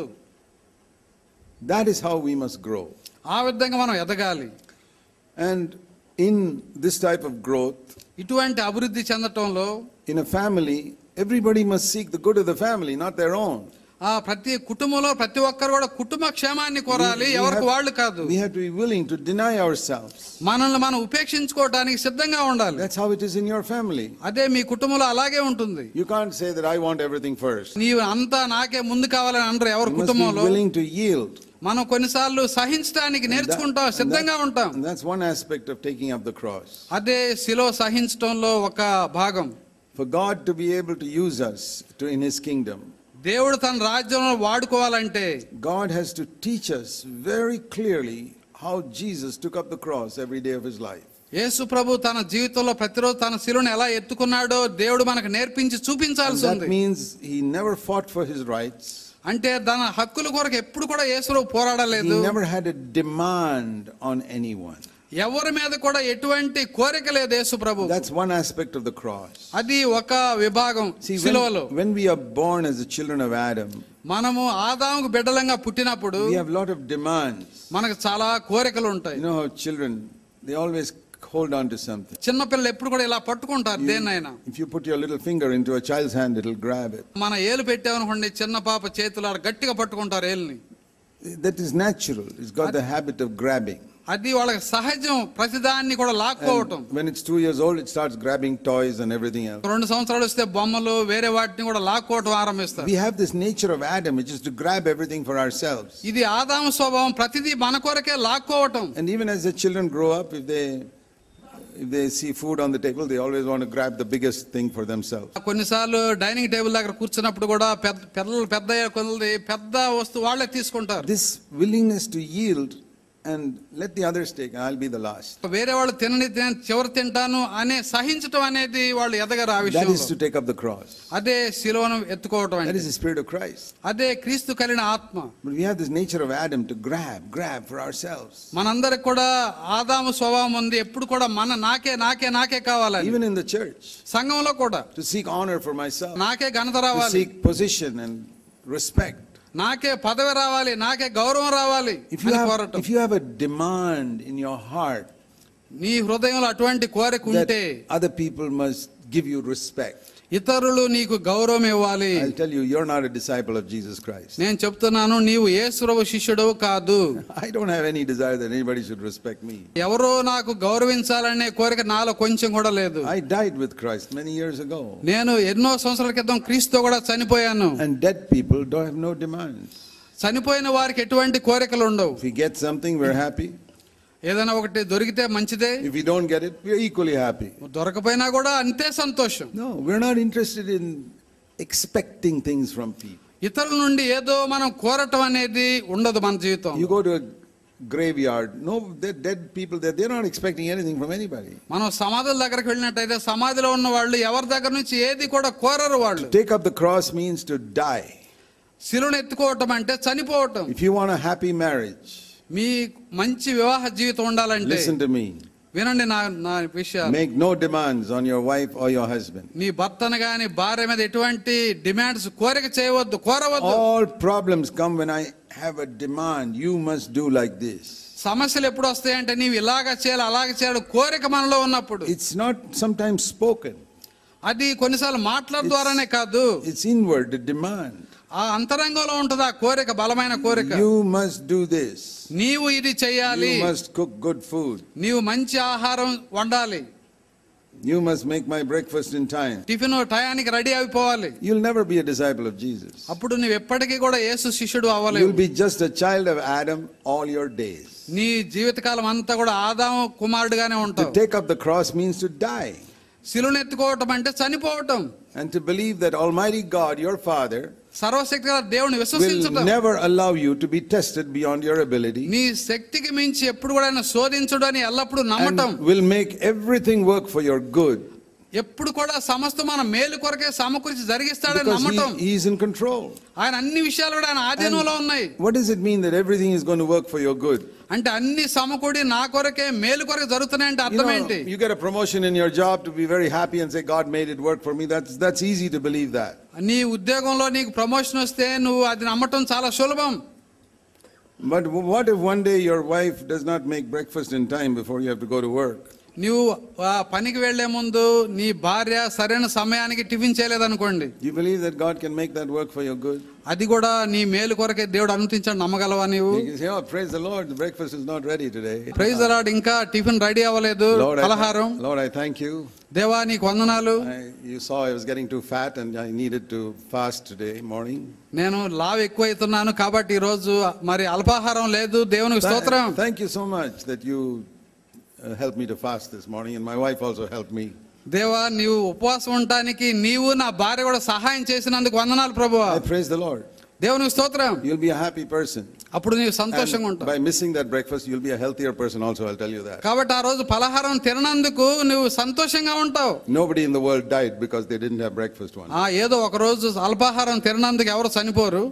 A: That is how we must grow.
B: ఆ విధంగా మనం ఎదగాలి
A: And in this type of growth,
B: ఇటువంటి అభివృద్ధి చెందటంలో
A: in a family, everybody must seek the good of the family, not their own.
B: ఆ ప్రతి కుటుంబంలో ప్రతి ఒక్కరు కూడా కుటుంబ క్షేమాన్ని కోరాలి
A: We- we
B: ఎవరికి
A: have-
B: వాళ్ళు కాదు
A: We have to be willing to deny ourselves.
B: మనల్ని మనం ఉపేక్షించుకోవడానికి సిద్ధంగా ఉండాలి
A: That's how it is in your family.
B: అదే మీ కుటుంబంలో అలాగే ఉంటుంది
A: You can't say that I want everything first.
B: నీవు అంతా నాకే ముందు కావాలని అనరు ఎవరి
A: You must be
B: కుటుంబంలో
A: willing to yield.
B: మనం కొన్నిసార్లు సహించడానికి నేర్చుకుంటాం
A: And
B: సిద్ధంగా
A: that-
B: ఉంటాం
A: and that's one aspect of taking up the cross.
B: అదే శిలో సహించటంలో ఒక భాగం
A: For God to be able to use us to, in His kingdom,
B: దేవుడు తన రాజ్యంలో వాడుకోవాలంటే
A: God has to teach us very clearly how Jesus took up the cross every day of His life.
B: యేసు ప్రభు తన జీవితంలో ప్రతిరోజు తన శిలుని ఎలా ఎత్తుకున్నాడో దేవుడు మనకు నేర్పించి
A: And
B: చూపించాల్సి
A: that
B: ఉంది
A: means He never fought for His rights.
B: అంటే తన హక్కుల కొరకు ఎప్పుడు కూడా యేసులో పోరాడలేదు
A: He never had a demand on anyone.
B: ఎవరి మీద కూడా ఎటువంటి కోరిక లేదు యేసు ప్రభు
A: That's one aspect of the cross.
B: అది ఒక విభాగం
A: See,
B: శిలువలో
A: when, when we are born as the children of Adam,
B: మనము ఆదాముకు బిడ్డలంగా పుట్టినప్పుడు
A: we have a lot of demands.
B: మనకు చాలా కోరికలు ఉంటాయి
A: You know how children, they always hold on to something.
B: చిన్నపిల్లలు ఎప్పుడు కూడా ఇలా పట్టుకుంటారు దేన్నైనా
A: If you put your little finger into a child's hand, it'll grab it.
B: మన ఏలు పెట్టామనుకోండి చిన్న పాప చేతులు ఆడ గట్టిగా పట్టుకుంటారు ఏలుని
A: That is natural. It's got the habit of grabbing.
B: అది వాళ్ళకి సహజం ప్రతిదాన్ని కూడా లాక్కోవటం
A: And when it's two years old, it starts grabbing toys and everything else.
B: రెండు సంవత్సరాలు వస్తే బొమ్మలు వేరే వాటిని కూడా లాక్కోవటం ఆరంభిస్తారు
A: We have this nature of Adam, which is to grab everything for ourselves.
B: ఇది ఆదాము స్వభావం ప్రతిదీ మన కొరకే లాక్కోవటం
A: And even as the children grow up, if they if they see food on the table, they always want to grab the biggest thing for themselves.
B: కొన్నిసార్లు డైనింగ్ టేబుల్ దగ్గర కూర్చున్నప్పుడు కూడా పెద్ద పిల్లలు పెద్ద అయ్యే కొలది పెద్ద వస్తువు వాళ్ళే తీసుకుంటారు
A: This willingness to yield and let the others take, I'll be the last.
B: వేరే వాళ్ళు తినని నేను చివరి తింటాను అనే సహించటం అనేది వాళ్ళు ఎదగరు ఆ
A: That
B: విషయంలో
A: is to take up the cross.
B: అదే శిలువను ఎత్తుకోవటం
A: That
B: అంటే
A: is the spirit of Christ.
B: అదే క్రీస్తు కలిగిన ఆత్మ
A: But we have this nature of Adam to grab, grab for ourselves.
B: మనందరికి కూడా ఆదాము స్వభావం ఉంది ఎప్పుడు కూడా మన నాకే నాకే నాకే కావాలని
A: Even in the church,
B: సంఘంలో కూడా
A: to seek honor for myself,
B: నాకే ఘనత
A: to
B: రావాలి
A: seek position and respect.
B: నాకే పదవి రావాలి నాకే గౌరవం రావాలి
A: If you
B: అని
A: have,
B: కోరటం
A: if you have a demand in your heart
B: నీ హృదయంలో అటువంటి కోరిక
A: that
B: ఉంటే
A: other people must give you respect,
B: ఇతరులు నీకు గౌరవం ఇవ్వాలి
A: I'll tell you, you're not a disciple of Jesus Christ.
B: నేను చెప్తున్నాను నీవు యేసురవు శిష్యుడు కాదు
A: I don't have any desire that anybody should respect me.
B: ఎవరో నాకు గౌరవించాలనే కోరిక నాలో కొంచెం కూడా లేదు
A: I died with Christ many years ago.
B: నేను ఎన్నో సంవత్సరాల క్రితం క్రీస్తుతో కూడా చనిపోయాను
A: And dead people don't have no demands.
B: చనిపోయిన వారికి ఎటువంటి కోరికలు ఉండవు
A: If we get something, we're happy.
B: ఏదైనా ఒకటి దొరికితే మంచిదే
A: If we don't get it, we're equally happy.
B: దొరకపోయినా కూడా అంతే సంతోషం
A: No, we're not interested in expecting things from people.
B: ఇతరుల నుండి ఏదో మనం కోరటం అనేది ఉండదు మన జీవితం
A: You go to a graveyard, no, they're dead people there, they're not expecting anything from anybody.
B: మనం సమాధుల దగ్గరకు వెళ్ళినట్టయితే సమాధిలో ఉన్న వాళ్ళు ఎవరి దగ్గర నుంచి ఏది కూడా కోరరు వాళ్ళు
A: To take up the cross means to die.
B: శిలును ఎత్తుకోవటం అంటే చనిపోవటం
A: If you want a happy marriage,
B: మీ మంచి వివాహ జీవితం ఉండాలంటే
A: listen to me.
B: వినండి నా నా విషయాలు
A: Make no demands on your wife or your husband.
B: నీ భర్తను గాని భార్య మీద ఎటువంటి డిమాండ్స్ కోరిక చేయవద్దు కోరవద్దు
A: All problems come when I have a demand. You must do like this.
B: సమస్యలు ఎప్పుడు వస్తాయంటే నీవు ఇలాగ చేయాలి అలాగ చేయాలి కోరిక మనలో ఉన్నప్పుడు
A: It's not sometimes spoken,
B: అది కొన్నిసార్లు మాట్లాడ ద్వారానే కాదు
A: it's inward, the demand.
B: ఆ అంతరంగంలో ఉంటుంది ఆ కోరిక బలమైన కోరిక
A: You must do this.
B: నీవు ఇది చెయ్యాలి
A: You must cook good food.
B: నీవు మంచి ఆహారం వండాలి
A: You must make my breakfast in time.
B: Tiffin టయానికి రెడీ అయిపోవాలి
A: You'll never be a disciple of Jesus.
B: అప్పుడు నువ్వు ఎప్పటికీ కూడా యేసు శిష్యుడు
A: You'll
B: అవ్వలేవు
A: be just a child of Adam all your days.
B: నీ జీవితకాలం అంతా కూడా ఆదాము కుమారుడుగానే
A: To
B: ఉంటావు
A: take up the cross means to die.
B: శిలును ఎత్తుకోవటం అంటే చనిపోవటం
A: And to believe that Almighty God, your Father,
B: సర్వశక్తి గల దేవుని
A: will
B: విశ్వసించటం
A: never allow you to be tested beyond your ability
B: నీ శక్తికి మించి ఎప్పుడు కూడా ఆయన శోధించుడు అని ఎల్లప్పుడూ నమ్మటం
A: and will make everything work for your good
B: ఎప్పుడు కూడా సమస్త మన మేలు కొరకే సమకూర్చి జరిగిస్తాడని
A: because
B: నమ్మటం
A: he, he is in control.
B: ఆయన అన్ని విషయాలు కూడా ఆయన ఆధీనంలో ఉన్నాయి
A: What does it mean that everything is going to work for your good?
B: అంటే అన్ని సమకూడి నా కొరకే మేలు కొరకు జరుగుతున్నాయంటే
A: You,
B: అర్థం
A: know,
B: ఏంటి
A: you get a promotion in your job to be very happy and say, God made it work for me. That's, that's easy to believe that.
B: నీ ఉద్యోగంలో నీకు ప్రమోషన్ వస్తే నువ్వు అది నమ్మటం చాలా సులభం
A: But what if one day your wife does not make breakfast in time before you have to go to work?
B: నీవు ఆ పనికి వెళ్లే ముందు నీ భార్య సరైన సమయానికి టిఫిన్ చేయలేదనుకోండి
A: You believe that God can make that work for your good?
B: అది కూడా నీ మేలు కొరకే దేవుడు అనుమతించాడు నమ్మగలవా నీవు
A: You can say, oh, praise the Lord, the breakfast is not ready today.
B: Praise అలాడ్ ఇంకా టిఫిన్ రెడీ అవ్వలేదు
A: Lord, I,
B: పలహారం
A: Lord, I thank you.
B: దేవా నీకు వందనాలు
A: I, you saw I was getting too fat and I needed to fast today morning.
B: నేను లావ్ ఎక్కువైతున్నాను కాబట్టి ఈ రోజు మరి అల్పాహారం లేదు దేవునికి స్తోత్రం
A: Thank, thank you so much that you uh, helped me to fast this morning and my wife also helped me.
B: దేవా నీవు ఉపవాసం ఉండటానికి నీవు నా భార్య కూడా సహాయం చేసినందుకు వందనాలు ప్రభువా
A: I praise the Lord.
B: దేవునికి స్తోత్రం
A: You'll be a happy person.
B: అప్పుడు నీవు సంతోషంగా
A: And
B: ఉంటావు
A: by missing that breakfast, you'll be a healthier person also, I'll tell you that.
B: కాబట్టి ఆ రోజు పలహారం తిననందుకు నువ్వు సంతోషంగా ఉంటావు
A: Nobody in the world died because they didn't have breakfast one.
B: ఆ ఏదో ఒక రోజు అల్పాహారం తిననందుకు ఎవరు చనిపోరు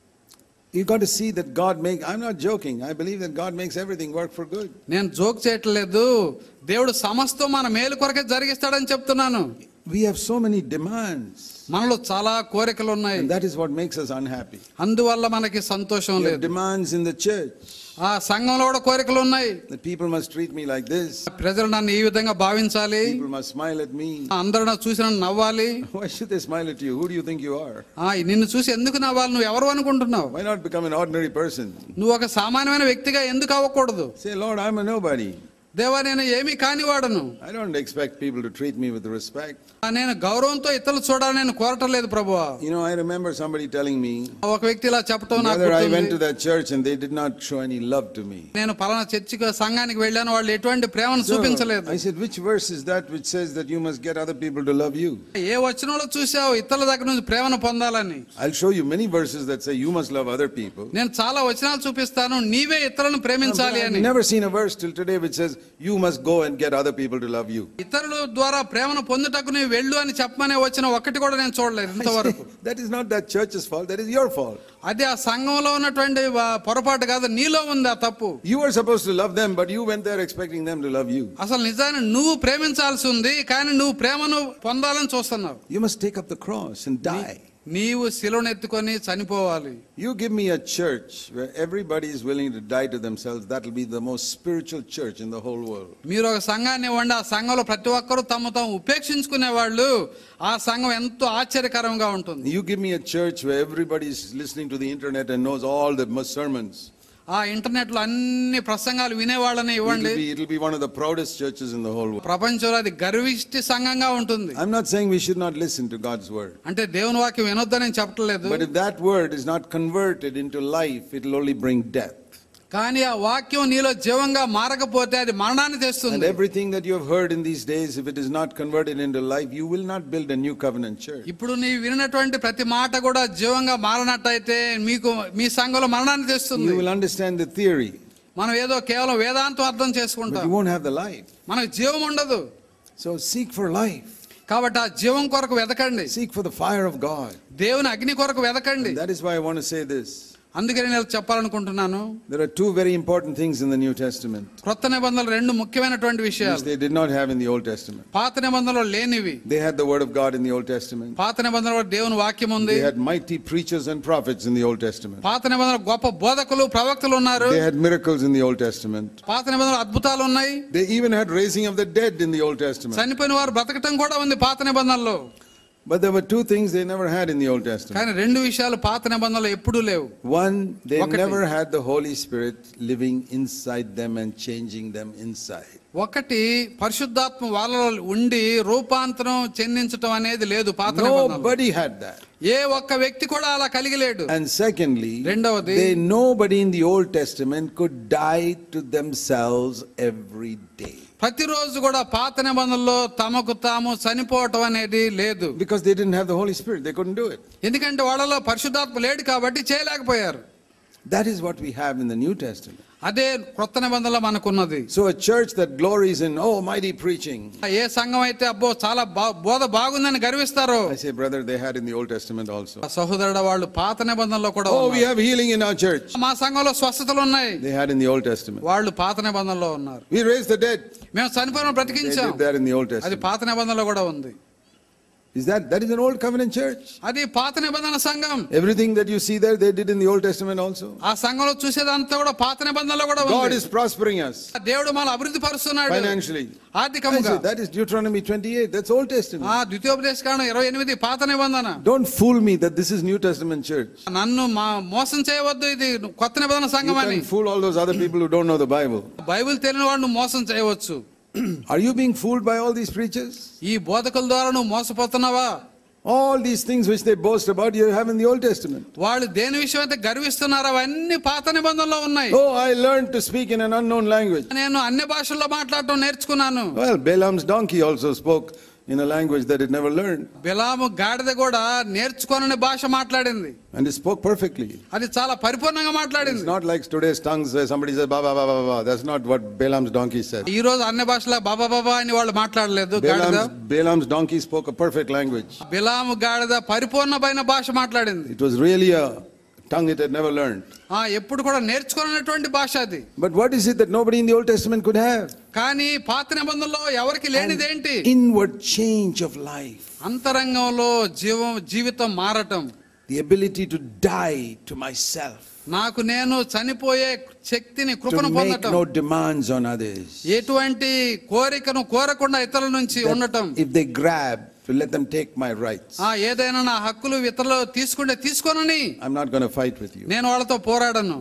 A: You got to see that God make. I'm not joking. I believe that God makes everything work for good.
B: నేను జోక్ చేయట్లేదు దేవుడు సమస్తం మన మేలు కొరకే జరిగిస్తాడని చెప్తున్నాను
A: We have so many demands,
B: మనలో చాలా కోరికలు ఉన్నాయి
A: and that is what makes us unhappy.
B: అందువల్ల మనకి సంతోషం
A: We have
B: లేదు
A: demands in the church
B: ఆ సంఘంలో కూడా కోరికలు ఉన్నాయి
A: that people must treat me like this.
B: ప్రజలు నన్ను ఈ విధంగా భావించాలి
A: People must smile at me.
B: అందరూ నా చూసి నన్ను నవ్వాలి
A: Why should they smile at you? Who do you think you are?
B: ఆ నిన్ను చూసి ఎందుకు నవ్వాలి నువ్వు ఎవరు అనుకుంటున్నావు
A: Why not become an ordinary person?
B: నువ్వు ఒక సామాన్యమైన వ్యక్తిగా ఎందుకు అవ్వకూడదు
A: Say, Lord, I'm a nobody.
B: దేవా నేను ఏమీ కానివాడను
A: I don't expect people to treat me with respect.
B: ఆ నేను గౌరవంతో ఇతరులు చూడాలని నేను కోరటం లేదు ప్రభువా
A: You know, I remember somebody telling me,
B: ఒక వ్యక్తి ఇలా చెప్పటం నాకు
A: Brother, I
B: గుర్తుంది.
A: went to that church and they did not show any love to me.
B: నేను పలానా చర్చికి సంఘానికి వెళ్ళాను వాళ్ళు ఎటువంటి ప్రేమను
A: So,
B: చూపించలేదు
A: I said, which verse is that which says that you must get other people to love you?
B: ఏ వచనంలో చూసావు ఇతరుల దగ్గర నుంచి ప్రేమను పొందాలని
A: I'll show you many verses that say you must love other people.
B: నేను చాలా వచనాలు చూపిస్తాను నీవే ఇతరులను
A: But
B: ప్రేమించాలి
A: I've
B: అని
A: never seen a verse till today which says you must go and get other people to love you.
B: ఇతరుల ద్వారా ప్రేమను పొందుటకు నీవు వెళ్ళు అని చెప్పమనే వచ్చిన ఒక్కటి కూడా నేను చూడలేదు ఇంతవరకు
A: that is not that church's fault, that is your fault.
B: అది ఆ సంఘంలో ఉన్నటువంటి వా- పొరపాటు కాదు నీలో ఉంది ఆ తప్పు
A: You were supposed to love them, but you went there expecting them to love you.
B: అసలు నిజాన్ని నువ్వు ప్రేమించాల్సి ఉంది కానీ నువ్వు ప్రేమను పొందాలని చూస్తున్నావు
A: You must take up the cross and die.
B: నీవు శిలువను ఎత్తుకొని చనిపోవాలి
A: You give me a church where everybody is willing to die to themselves, that will be the most spiritual church in the whole world.
B: మీరు ఒక సంఘాన్ని ఇవ్వండి ఆ సంఘంలో ప్రతి ఒక్కరూ తమ తాము ఉపేక్షించుకునే వాళ్ళు ఆ సంఘం ఎంతో ఆశ్చర్యకరంగా ఉంటుంది
A: You give me a church where everybody is listening to the internet and knows all the sermons.
B: ఆ ఇంటర్నెట్ లో అన్ని ప్రసంగాలు వినేవాళ్ళని
A: It'll
B: ఇవ్వండి
A: be, it'll be one of the proudest churches in the whole world.
B: ప్రపంచంలో అది గర్విష్టి సంఘంగా ఉంటుంది
A: I'm not saying we should not listen to God's word.
B: అంటే దేవుని వాక్యం వినొద్దని నేను చెప్పట్లేదు
A: But if that word is not converted into life, it'll only bring death.
B: కానీ ఆ వాక్యం నీలో జీవంగా మారకపోతే అది మరణాన్ని
A: And
B: తెస్తుంది
A: everything that you have heard in these days, if it is not converted into life, you will not build a new covenant church.
B: ఇప్పుడు నీ వినినటువంటి ప్రతి మాట కూడా జీవంగా మారనట్టయితే మీకు మీ సంఘంలో మరణాన్ని తెస్తుంది
A: You will understand the theory,
B: మనం ఏదో కేవలం వేదాంతం అర్థం
A: but
B: చేసుకుంటాం
A: you won't have the life.
B: మనకు జీవం ఉండదు
A: So seek for life.
B: కాబట్టి ఆ జీవం కొరకు వెతకండి
A: Seek for the fire of God.
B: దేవుని అగ్ని కొరకు వెతకండి
A: And that is why I want to say this.
B: అందుకని నేను చెప్పాలనుకుంటున్నాను
A: There are two very important things in the New Testament
B: క్రొత్త నిబంధనలు రెండు ముఖ్యమైనటువంటి
A: which
B: విషయాలు
A: they did not have in the Old Testament.
B: పాత నిబంధనలో లేనివి
A: They had the Word of God in the Old Testament.
B: పాత నిబంధనలో దేవుని వాక్యం ఉంది
A: They had mighty preachers and prophets in the Old Testament.
B: పాత నిబంధనలో గొప్ప బోధకులు ప్రవక్తలు ఉన్నారు
A: They had miracles in the Old Testament.
B: పాత నిబంధనలు అద్భుతాలు ఉన్నాయి
A: They even had raising of the dead in the Old Testament.
B: చనిపోయిన వారు బ్రతకటం కూడా ఉంది పాత నిబంధనలో
A: But there were two things they never had in the Old Testament.
B: కానీ రెండు విషయాలు పాత నిబంధనలు ఎప్పుడూ లేవు
A: One, they
B: ఒకటి.
A: never had the Holy Spirit living inside them and changing them inside.
B: ఒకటి పరిశుద్ధాత్మ వాళ్ళలో ఉండి రూపాంతరం చెందించటం అనేది లేదు పాత నిబంధనలో
A: Nobody had that.
B: ఏ ఒక్క వ్యక్తి కూడా అలా కలిగి లేడు
A: And secondly,
B: రెండవది,
A: they nobody in the Old Testament could die to themselves every day
B: ప్రతిరోజు కూడా పాత నిబంధనలో తమకు తాము చనిపోవటం అనేది లేదు
A: because they didn't have the Holy Spirit. They couldn't do it.
B: ఎందుకంటే వాళ్ళలో పరిశుద్ధాత్మ లేడు కాబట్టి చేయలేకపోయారు
A: That is what we have in the New Testament.
B: అదే క్రొత్త నిబంధనలో మనకున్నది
A: So a church that glories in oh mighty preaching.
B: ఏ సంఘం అయితే అబ్బో చాలా బా- బోధ బాగుందని గర్విస్తారో
A: I say, brother, they had in the Old Testament also.
B: ఆ సహోదరుడు వాళ్ళు పాత నిబంధనలో కూడా
A: Oh, we
B: ఉన్నారు.
A: have healing in our church.
B: మా సంఘంలో స్వస్థతలు ఉన్నాయి
A: They had in the Old Testament.
B: వాళ్ళు పాత నిబంధనలో ఉన్నారు
A: We raised the dead.
B: మేము చనిపోయిన
A: They
B: బ్రతికించాం
A: did that in the Old
B: అది
A: Testament.
B: పాత నిబంధనలో కూడా ఉంది
A: Is that, that is an old covenant church.
B: అది పాత నిబంధన సంఘం
A: Everything that you see there, they did in the Old Testament also.
B: ఆ సంఘంలో చూసేదంతా కూడా పాత నిబంధనలో కూడా
A: God
B: ఉంది
A: is prospering us
B: దేవుడు మన అభివృద్ధి పరుస్తున్నాడు
A: financially. I
B: ఆర్థికంగా
A: say, that is Deuteronomy 28, that's Old Testament.
B: ఆ ద్వితీయోపదేశ కాండం ఇరవై ఎనిమిది పాత నిబంధన
A: Don't fool me that this is New Testament church.
B: నన్ను మా మోసం చేయవద్దు ఇది కొత్త నిబంధన
A: You
B: సంఘం అని
A: can fool all those other people who don't know the Bible.
B: Bible తెలియని వాడు నువ్వు మోసం చేయవచ్చు
A: Are you being fooled by all these preachers?
B: ఈ బోధకుల ద్వారా నువ్వు మోసపోతున్నావా
A: All these things which they boast about, you have in the Old Testament.
B: వాళ్ళు దేని విషయం అయితే గర్విస్తున్నారో అవన్నీ పాత నిబంధనలో ఉన్నాయి
A: Oh, I learned to speak in an unknown language.
B: నేను అన్ని భాషల్లో మాట్లాడటం నేర్చుకున్నాను
A: Well, Balaam's donkey also spoke in a language that it never learned,
B: బిలాము గాడిద కూడా నేర్చుకోనని భాష మాట్లాడింది
A: and it spoke perfectly.
B: అది చాలా పరిపూర్ణంగా
A: It's
B: మాట్లాడింది
A: not like today's tongues where somebody says, ba, ba, ba, ba, ba, ba. That's not what Balaam's donkey said.
B: ఈ రోజు అన్ని భాషల బాబా బాబా అని వాళ్ళు మాట్లాడలేదు గాడిద
A: Balaam's, Balaam's donkey spoke a perfect language.
B: బిలాము గాడిద పరిపూర్ణమైన భాష మాట్లాడింది
A: It was really a tongue it had never learned.
B: ఆ ఎప్పుడు కూడా నేర్చుకున్నటువంటి భాష అది
A: But what is it that nobody in the Old Testament could have?
B: కానీ పాత నిబంధనలో ఎవరికి లేనిదేంటి
A: Inward change of life,
B: అంతరంగంలో జీవం జీవితం మారటం
A: the ability to die to myself,
B: నాకు నేను చనిపోయే శక్తిని
A: to
B: కృపను
A: make
B: పొందటం
A: no demands on others.
B: ఎటువంటి కోరికను కోరకుండా ఇతరుల నుంచి ఉండటం
A: That if they grab, to let them take my rights.
B: ఆ ఏదైనా నా హక్కులు ఇతరులు తీసుకుంటే తీసుకోనని
A: I'm not going to fight with you.
B: నేను వాళ్ళతో పోరాడను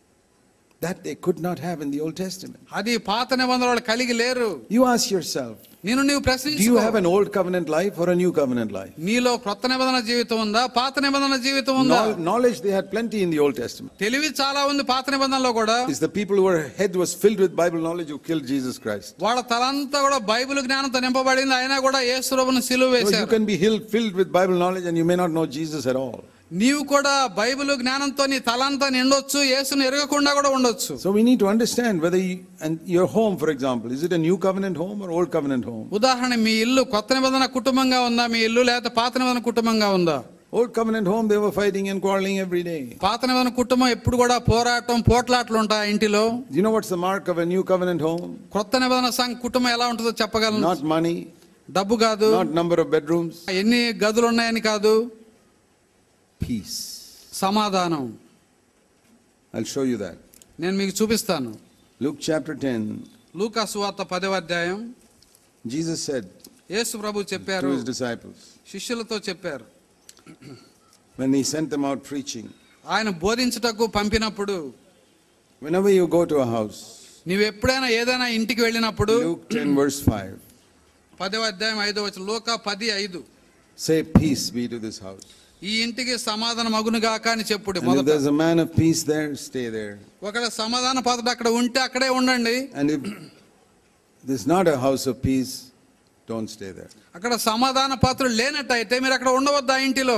A: That they could not have in the Old Testament.
B: అది పాత నిబంధనలు వాళ్ళు కలిగి లేరు
A: You ask yourself,
B: నేను నీవు
A: do you
B: ప్రశ్నించుకో
A: have an old covenant life or a new covenant life?
B: నీలో క్రొత్త నిబంధన జీవితం ఉందా పాత నిబంధన జీవితం ఉందా
A: Knowl- Knowledge they had plenty in the Old Testament.
B: తెలివి చాలా ఉంది పాత నిబంధనలో కూడా
A: It's the people who were head was filled with Bible knowledge who killed Jesus Christ.
B: వాళ్ళ తలంతా కూడా బైబిల్ జ్ఞానంతో నింపబడింది అయినా కూడా యేసురవును సిలువ
A: So you
B: వేశారు
A: can be hill- filled with Bible knowledge and you may not know Jesus at all.
B: నీవు కూడా బైబిల్ జ్ఞానంతో నీ తలంతా నిండొచ్చు యేసును ఎరగకుండా కూడా ఉండొచ్చు
A: So we need to understand whether you, and your home, for example, is it a new covenant home or old covenant home?
B: ఉదాహరణ మీ ఇల్లు కొత్త నిబంధన కుటుంబంగా ఉందా మీ ఇల్లు లేకపోతే పాత నిబంధన కుటుంబంగా ఉందా
A: Old covenant home, they were fighting and quarreling every day.
B: పాత నిబంధన కుటుంబం ఎప్పుడు కూడా పోరాటం పోట్లాట్లు ఉంటాయి ఆ ఇంటిలో
A: Do you know what's the mark of a new covenant home?
B: కొత్త నిబంధన సంఘ కుటుంబం ఎలా ఉంటుందో చెప్పగలను
A: Not money,
B: డబ్బు కాదు
A: not number of bedrooms,
B: ఎన్ని గదులు ఉన్నాయని కాదు
A: peace.
B: సమాధానం
A: I'll show you that.
B: నేను మీకు చూపిస్తాను
A: Luke chapter 10,
B: లూకా సువార్త పదవ అధ్యాయం
A: Jesus said
B: Yesu Prabhu
A: to
B: చెప్పారు
A: his disciples,
B: శిష్యులతో చెప్పారు
A: when he sent them out preaching,
B: ఆయన బోధించుటకు పంపినప్పుడు
A: whenever you go to a house,
B: నీవు ఎప్పుడైనా ఏదైనా ఇంటికి వెళ్ళినప్పుడు
A: Luke 10, verse 5,
B: పదవ అధ్యాయం ఐదో వచ్చి లోక పది ఐదు
A: say, Peace be to this house.
B: ఈ ఇంటికి సమాధాన మగునుగాక అని చెప్పుడు
A: And if
B: మొదట
A: there's a man of peace there, stay there.
B: ఒకవేళ సమాధాన పాత్రుడు అక్కడ ఉంటే అక్కడే ఉండండి
A: And if there's not a house of peace, don't stay there.
B: అక్కడ సమాధాన పాత్రుడు లేనట్టయితే మీరు అక్కడ ఉండవద్దు ఆ ఇంటిలో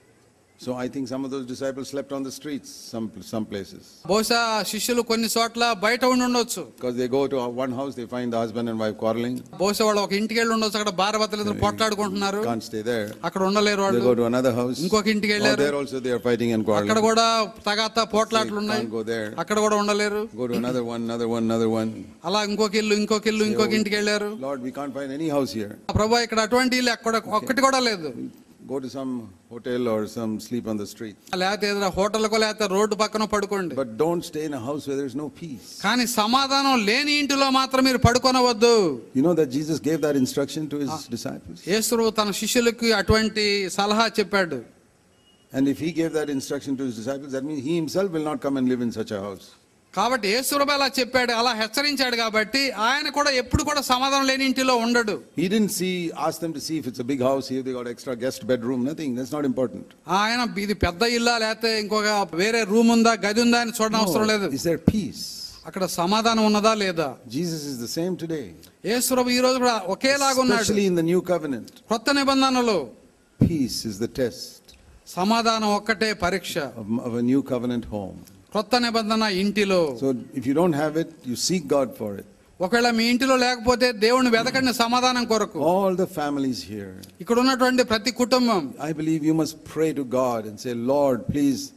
A: So I think some of those disciples slept on the streets, some, some places.
B: బహుశా శిష్యులు కొన్ని చోట్ల బయట ఉండి ఉండొచ్చు
A: Because they go to one house, they find the husband and wife quarreling,
B: బహుశా వాళ్ళు ఒక ఇంటికి వెళ్ళి ఉండొచ్చు అక్కడ భార్య భర్తలు ఇద్దరు పోట్లాడుకుంటున్నారు
A: can't stay there.
B: అక్కడ ఉండలేరు
A: They
B: వాళ్ళు
A: go to another house.
B: ఇంకొక ఇంటికి
A: Or
B: వెళ్ళారు
A: there also they are fighting and
B: అక్కడ
A: quarreling.
B: కూడా తగాత పోట్లాట్లు ఉన్నాయి
A: Can't go there.
B: అక్కడ కూడా ఉండలేరు
A: Go to another one, another one, another one.
B: అలా ఇంకొక ఇల్లు ఇంకొక ఇల్లు ఇంకొక ఇంటికి వెళ్ళారు
A: Lord, we can't find any house here.
B: ప్రభా ఇక్కడ అటువంటి ఇల్లు అక్కడ ఒక్కటి కూడా లేదు
A: Go to some hotel or some sleep on the street.
B: లేకపోతే ఏదైనా హోటల్కో లేకపోతే రోడ్డు పక్కన పడుకోండి
A: But don't stay in a house where there's no peace.
B: కానీ సమాధానం లేని ఇంటిలో మాత్రం మీరు పడుకొనవద్దు
A: You know that Jesus gave that instruction to his disciples?
B: యేసుడు తన శిష్యులకి అటువంటి సలహా చెప్పాడు
A: And if he gave that instruction to his disciples, that means he himself will not come and live in such a house.
B: కాబట్టి యేసుడు అలా చెప్పాడు అలా హెచ్చరించాడు కాబట్టి ఆయన కూడా ఎప్పుడు కూడా సమాధానం లేని ఇంటిలో ఉండడు
A: He didn't see, ask them to see if it's a big house here, they got extra guest bedroom, nothing. That's not important.
B: ఆయన ఇది పెద్ద ఇల్లా లేకపోతే ఇంకొక వేరే రూమ్ ఉందా గది ఉందా అని చూడడం అవసరం లేదు
A: Is there peace?
B: అక్కడ సమాధానం ఉన్నదా లేదా
A: Jesus is the same today,
B: యేసుప్రభు ఈ రోజు కూడా ఒకేలాగా ఉన్నాడు
A: especially in the new covenant.
B: కొత్త నిబంధనలో
A: Peace is the test
B: సమాధానం ఒక్కటే పరీక్ష
A: of, of a new covenant home.
B: కొత్త నిబంధన ఇంటిలో
A: So if you don't have it, you seek God for it.
B: ఒకవేళ మీ ఇంటిలో లేకపోతే దేవుని వెతకండి సమాధానం కొరకు
A: All the families here,
B: ఇక్కడ ఉన్నటువంటి ప్రతి కుటుంబం
A: I believe you must pray to God and say, Lord, please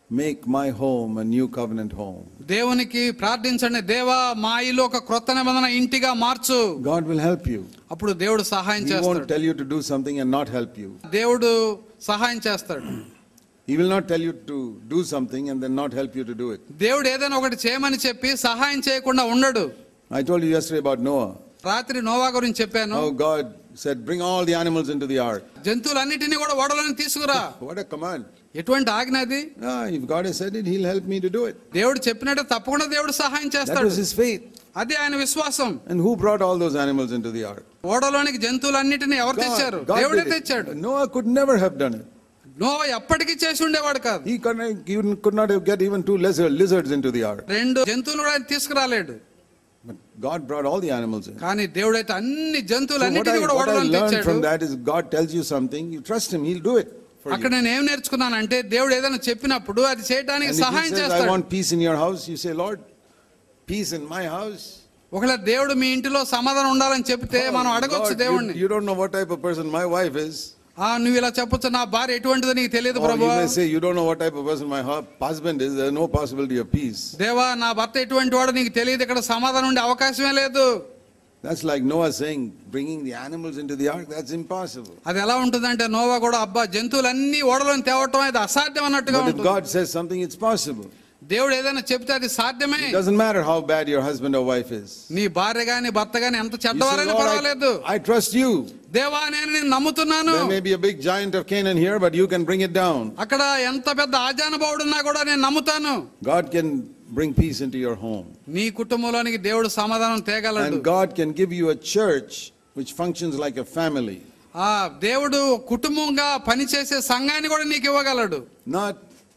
A: make my home a new covenant home.
B: దేవునికి ప్రార్థించండి దేవా మా ఇల్లు ఒక క్రొత్త నిబంధన ఇంటిగా మార్చు
A: God will help you.
B: అప్పుడు దేవుడు సహాయం
A: He won't
B: చేస్తాడు
A: tell you to do something and not help you.
B: దేవుడు సహాయం చేస్తాడు
A: He will not tell you to do something and then not help you to do it.
B: దేవుడు ఏదైనా ఒకటి చేయమని చెప్పి సహాయం చేయకుండా ఉండడు
A: I told you yesterday about Noah.
B: రాత్రి నోవా గురించి చెప్పాను
A: How God said, Bring all the animals into the ark.
B: జంతువులన్నిటినీ కూడా ఓడలోని తీసుకురా
A: What a command.
B: ఎటువంటి ఆజ్ఞ అది
A: Ah, if God has said it, He'll help me to do it.
B: దేవుడు చెప్పినట్టు తప్పకుండా దేవుడు సహాయం
A: That
B: చేస్తాడు
A: was his faith.
B: అది ఆయన విశ్వాసం
A: And who brought all those animals into the ark?
B: ఓడలోనికి జంతువులన్నిటిని ఎవరు తెచ్చారు
A: God
B: దేవుడే
A: did it.
B: తెచ్చాడు
A: Noah could never have done it.
B: Noah ఎప్పటికీ చేసి ఉండేవాడు కాదు
A: He could not, he could not have get even two lizard, lizards into the ark.
B: రెండు జంతువులు కూడా ఆయన తీసుకురాలేడు
A: But God brought all the animals in.
B: కానీ దేవుడైతే అన్ని
A: So what
B: జంతువులన్నిటిని
A: I,
B: కూడా
A: what I
B: ఓడలోని
A: learned
B: తెచ్చాడు
A: from that is God tells you something, you trust Him, He'll do it for
B: అక్కడ
A: you.
B: నేను ఏం నేర్చుకున్నానంటే దేవుడు ఏదైనా చెప్పినప్పుడు అది చేయడానికి
A: And if He
B: సహాయం
A: says, I
B: చేస్తాడు
A: want peace in your house, you say, Lord, peace in my house.
B: ఒకవేళ దేవుడు మీ ఇంటిలో సమాధానం ఉండాలని చెప్తే మనం
A: Oh,
B: అడగొచ్చు
A: Lord,
B: దేవుణ్ణి
A: you, you don't know what type of person my wife is.
B: ఆ నువ్వు ఇలా చెప్పొచ్చు నా భార్య ఎటువంటిదో నీకు తెలియదు
A: Or you
B: Prabhu
A: may say, you don't know what type of person my hu- husband is. There's no possibility of peace.
B: దేవా నా భర్త ఎటువంటి వాడు నీకు తెలియదు ఇక్కడ సమాధానం ఉండే అవకాశమే లేదు
A: That's like Noah saying, bringing the animals into the ark, that's impossible.
B: అది ఎలా ఉంటుందంటే నోవా కూడా అబ్బా జంతువులన్నీ ఓడలోని తేవటం అది అసాధ్యం అన్నట్టుగా
A: But if
B: ఉంటుంది
A: God says something, it's possible.
B: దేవుడు ఏదైనా చెప్తే అది సాధ్యమే
A: It doesn't matter how bad your husband or wife is.
B: నీ భార్య గాని భర్త గాని ఎంత
A: You say,
B: చెడ్డవారైనా
A: Lord,
B: పర్వాలేదు
A: I, I trust you.
B: దేవా నేను నిన్ను నమ్ముతున్నాను
A: There may be a big giant of Canaan here, but you can bring it down.
B: అక్కడ ఎంత పెద్ద ఆజానుభావుడున్నా కూడా నేను నమ్ముతాను
A: God can bring peace into your home.
B: నీ కుటుంబంలోనికి దేవుడు సమాధానం తేగలడు
A: And God can give you a church which functions like a family.
B: ఆ దేవుడు కుటుంబంగా పనిచేసే సంఘాన్ని కూడా నీకు ఇవ్వగలడు
A: Not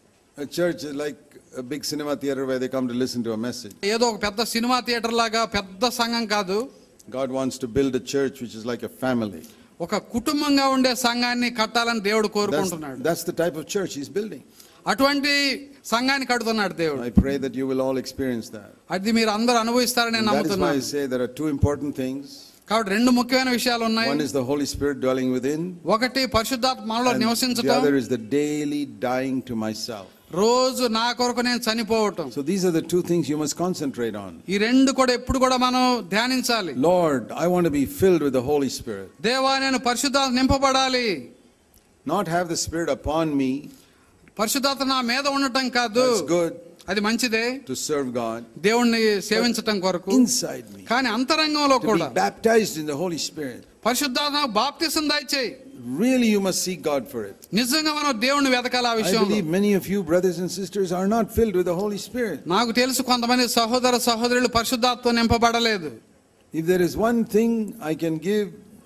A: a church like a big cinema theater where they come to listen to a message.
B: ఏదో ఒక పెద్ద సినిమా థియేటర్ లాగా పెద్ద సంఘం కాదు
A: God wants to build a church which is like a family.
B: ఒక కుటుంబంగా ఉండే సంఘాన్ని కట్టాలని దేవుడు
A: That's,
B: కోరుకుంటున్నాడు
A: that's the type of church He's building.
B: అటువంటి సంఘాన్ని కడుతున్నాడు దేవుడు
A: I pray that you will all experience that.
B: అది మీరు అందరూ అనుభవిస్తారని నేను
A: And that is why I
B: నమ్ముతున్నాను
A: say there are two important things.
B: కాబట్టి రెండు ముఖ్యమైన విషయాలు ఉన్నాయి
A: One is the Holy Spirit dwelling within,
B: ఒకటి పరిశుద్ధాత్మ మనలో
A: and the
B: నివసించటం
A: other is the daily dying to myself.
B: రోజు నా కొరకు నేను చనిపోవటం
A: So these are the two things you must concentrate on.
B: ఈ రెండు కూడా ఎప్పుడు కూడా మనం ధ్యానించాలి
A: Lord, I want to be filled with the Holy Spirit.
B: దేవా నేను పరిశుద్ధాత్మ నింపబడాలి
A: Not have the Spirit upon me.
B: పరిశుద్ధాత్మ నా మీద ఉండటం కాదు
A: That's good
B: అది మంచిదే
A: to serve God.
B: దేవుణ్ణి సేవించటం కొరకు
A: Inside me.
B: కానీ అంతరంగంలో
A: To be
B: కూడా
A: baptized in the Holy Spirit.
B: పరిశుద్ధాత్మ బాప్తిసం దయచేయి
A: Really, you must seek God for it.
B: నిజంగా మనం దేవుణ్ణి వెతకాలి ఆ
A: I
B: విషయంలో
A: believe many of you, brothers and sisters, are not filled with the Holy Spirit.
B: నాకు తెలుసు కొంతమంది సహోదర సహోదరులు పరిశుద్ధాత్వం నింపబడలేదు
A: If there is one thing I can give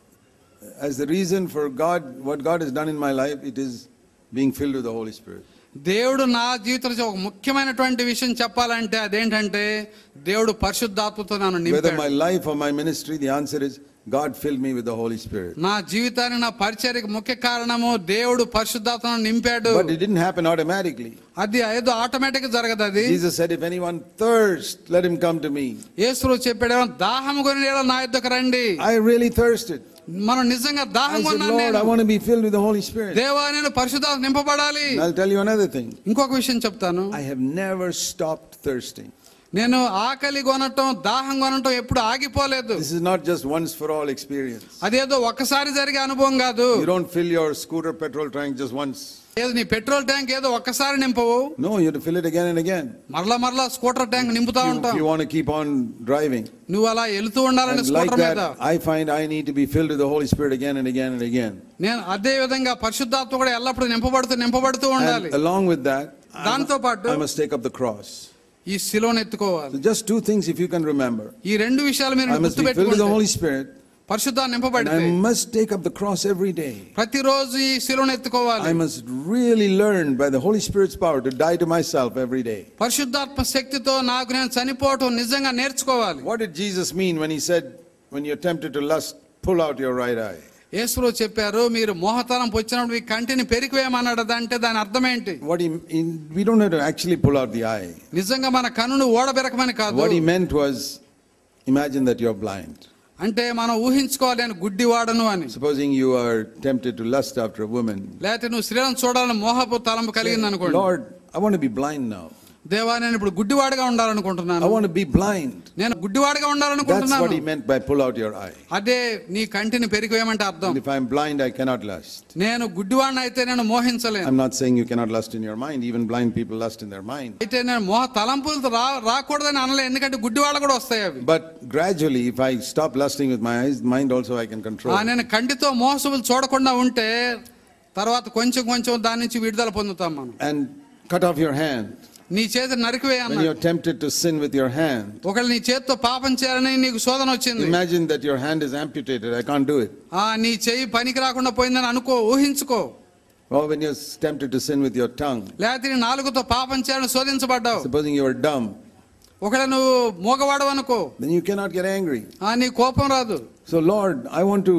A: as the reason for God, what God has done in my life, it is being filled with the Holy Spirit.
B: దేవుడు నా జీవితంలో ఒక ముఖ్యమైనటువంటి విషయం చెప్పాలంటే అదేంటంటే దేవుడు పరిశుద్ధాత్మతో నన్ను
A: Whether my
B: నింపాడు
A: life or my ministry, the answer is God filled me with the Holy Spirit.
B: నా జీవితాన్ని నా పరిచర్యకు ముఖ్య కారణము దేవుడు పరిశుద్ధాత్మను నింపాడు
A: But it didn't happen automatically.
B: అది ఏదో ఆటోమేటిక్ జరగదు అది
A: Jesus said, If anyone thirst, let him come to me.
B: యేసులో చెప్పాడు దాహం కొని నా యుద్ధకు రండి
A: I really thirsted.
B: మనం నిజంగా
A: I
B: దాహం
A: said,
B: కొన్నాను
A: Lord, I
B: నేను
A: want to be filled with the Holy Spirit.
B: దేవా నేను పరిశుద్ధాత్మ నింపబడాలి
A: And I'll tell you another thing.
B: ఇంకొక విషయం చెప్తాను
A: I have never stopped thirsting.
B: నేను ఆకలి కొనటం దాహం కొనటం ఎప్పుడు ఆగిపోలేదు
A: This is not just once for all experience.
B: అదేదో ఒక్కసారి జరిగే అనుభవం కాదు
A: You don't fill your scooter petrol tank just once.
B: ఏదో నీ పెట్రోల్ ట్యాంక్ ఏదో ఒక్కసారి నింపవు
A: No, you have to fill it again and again.
B: మరలా మరలా స్కూటర్ ట్యాంక్ నింపుతా
A: If
B: ఉంటాం
A: you want to keep on driving.
B: నువ్వు అలా వెళుతూ ఉండాలని
A: And like
B: స్కూటర్ మీద
A: that, I find I need to be filled with the Holy Spirit again and again and again.
B: నేను అదే విధంగా పరిశుద్ధాత్మ కూడా ఎల్లప్పుడూ నింపబడుతూ నింపబడుతూ ఉండాలి
A: And along with that, I
B: దాంతో పాటు
A: I must take up the cross.
B: ఈ శిలోను ఎత్తుకోవాలి
A: So just two things if you can remember.
B: ఈ రెండు విషయాలు మీరు
A: I must be filled with the
B: గుర్తుపెట్టుకుంటే
A: Holy Spirit
B: పరిశుద్ధాన్ని
A: and
B: నింపబడితే
A: I must take up the cross every day.
B: ప్రతిరోజు ఈ శిలోను ఎత్తుకోవాలి
A: I must really learn by the Holy Spirit's power to die to myself every day.
B: పరిశుద్ధాత్మ శక్తితో నాకు నేను చనిపోవటం నిజంగా నేర్చుకోవాలి
A: What did Jesus mean when he said, when you're tempted to lust, pull out your right eye?
B: యేసులో చెప్పారు మీరు మోహతరం వచ్చినప్పుడు మీ కంటిని పెరికివేయమన్నాడు అంటే దాని అర్థం ఏంటి
A: What he, in, we don't have to actually pull out the eye.
B: నిజంగా మన కన్నును ఓడబెరకమని కాదు
A: What he meant was, imagine that you're blind.
B: అంటే మనం ఊహించుకోవాలి నేను గుడ్డివాడను అని
A: Supposing you are tempted to lust after a woman.
B: లేకపోతే నువ్వు స్త్రీలను చూడాలని మోహపు తలంపు కలిగింది అనుకోండి
A: Lord, I want to be blind now.
B: దేవా నేను ఇప్పుడు గుడ్డివాడిగా
A: I
B: ఉండాలనుకుంటున్నాను
A: want to be blind.
B: నేను గుడ్డివాడిగా
A: That's what
B: ఉండాలనుకుంటున్నాను
A: he meant by pull out your eye.
B: అదే నీ కంటిని పెరిగివేయమంటే అర్థం
A: And if I'm blind, I cannot lust.
B: నేను గుడ్డివాడిని అయితే నేను మోహించలేను
A: I'm not saying you cannot lust in your mind. Even blind people lust in their mind.
B: అయితే నేను మోహ తలంపులు రా రాకూడదని అనలే ఎందుకంటే గుడ్డివాళ్ళు కూడా వస్తాయి అవి
A: But gradually, if I stop lusting with my eyes, mind also I can control.
B: ఆ నేను కంటితో మోసములు చూడకుండా ఉంటే తర్వాత కొంచెం కొంచెం దాని నుంచి విడుదల పొందుతాం మనం
A: And cut off your hand.
B: నీ చేతి నరికివే
A: When
B: అన్నాడు
A: you're tempted to sin with your hand,
B: ఒకవేళ నీ చేతితో పాపం చేయాలని నీకు శోధన వచ్చింది
A: imagine that your hand is amputated. I can't do it.
B: ఆ నీ చెయ్యి పనికి రాకుండా పోయిందని అనుకో ఊహించుకో
A: Or when you're tempted to sin with your tongue,
B: లేకపోతే నీ నాలుగుతో పాపం చేయాలని శోధించబడ్డావు
A: supposing you are dumb,
B: ఒకవేళ నువ్వు మూగవాడు అనుకో
A: then you cannot get angry.
B: ఆ నీ కోపం రాదు
A: So, Lord, I want to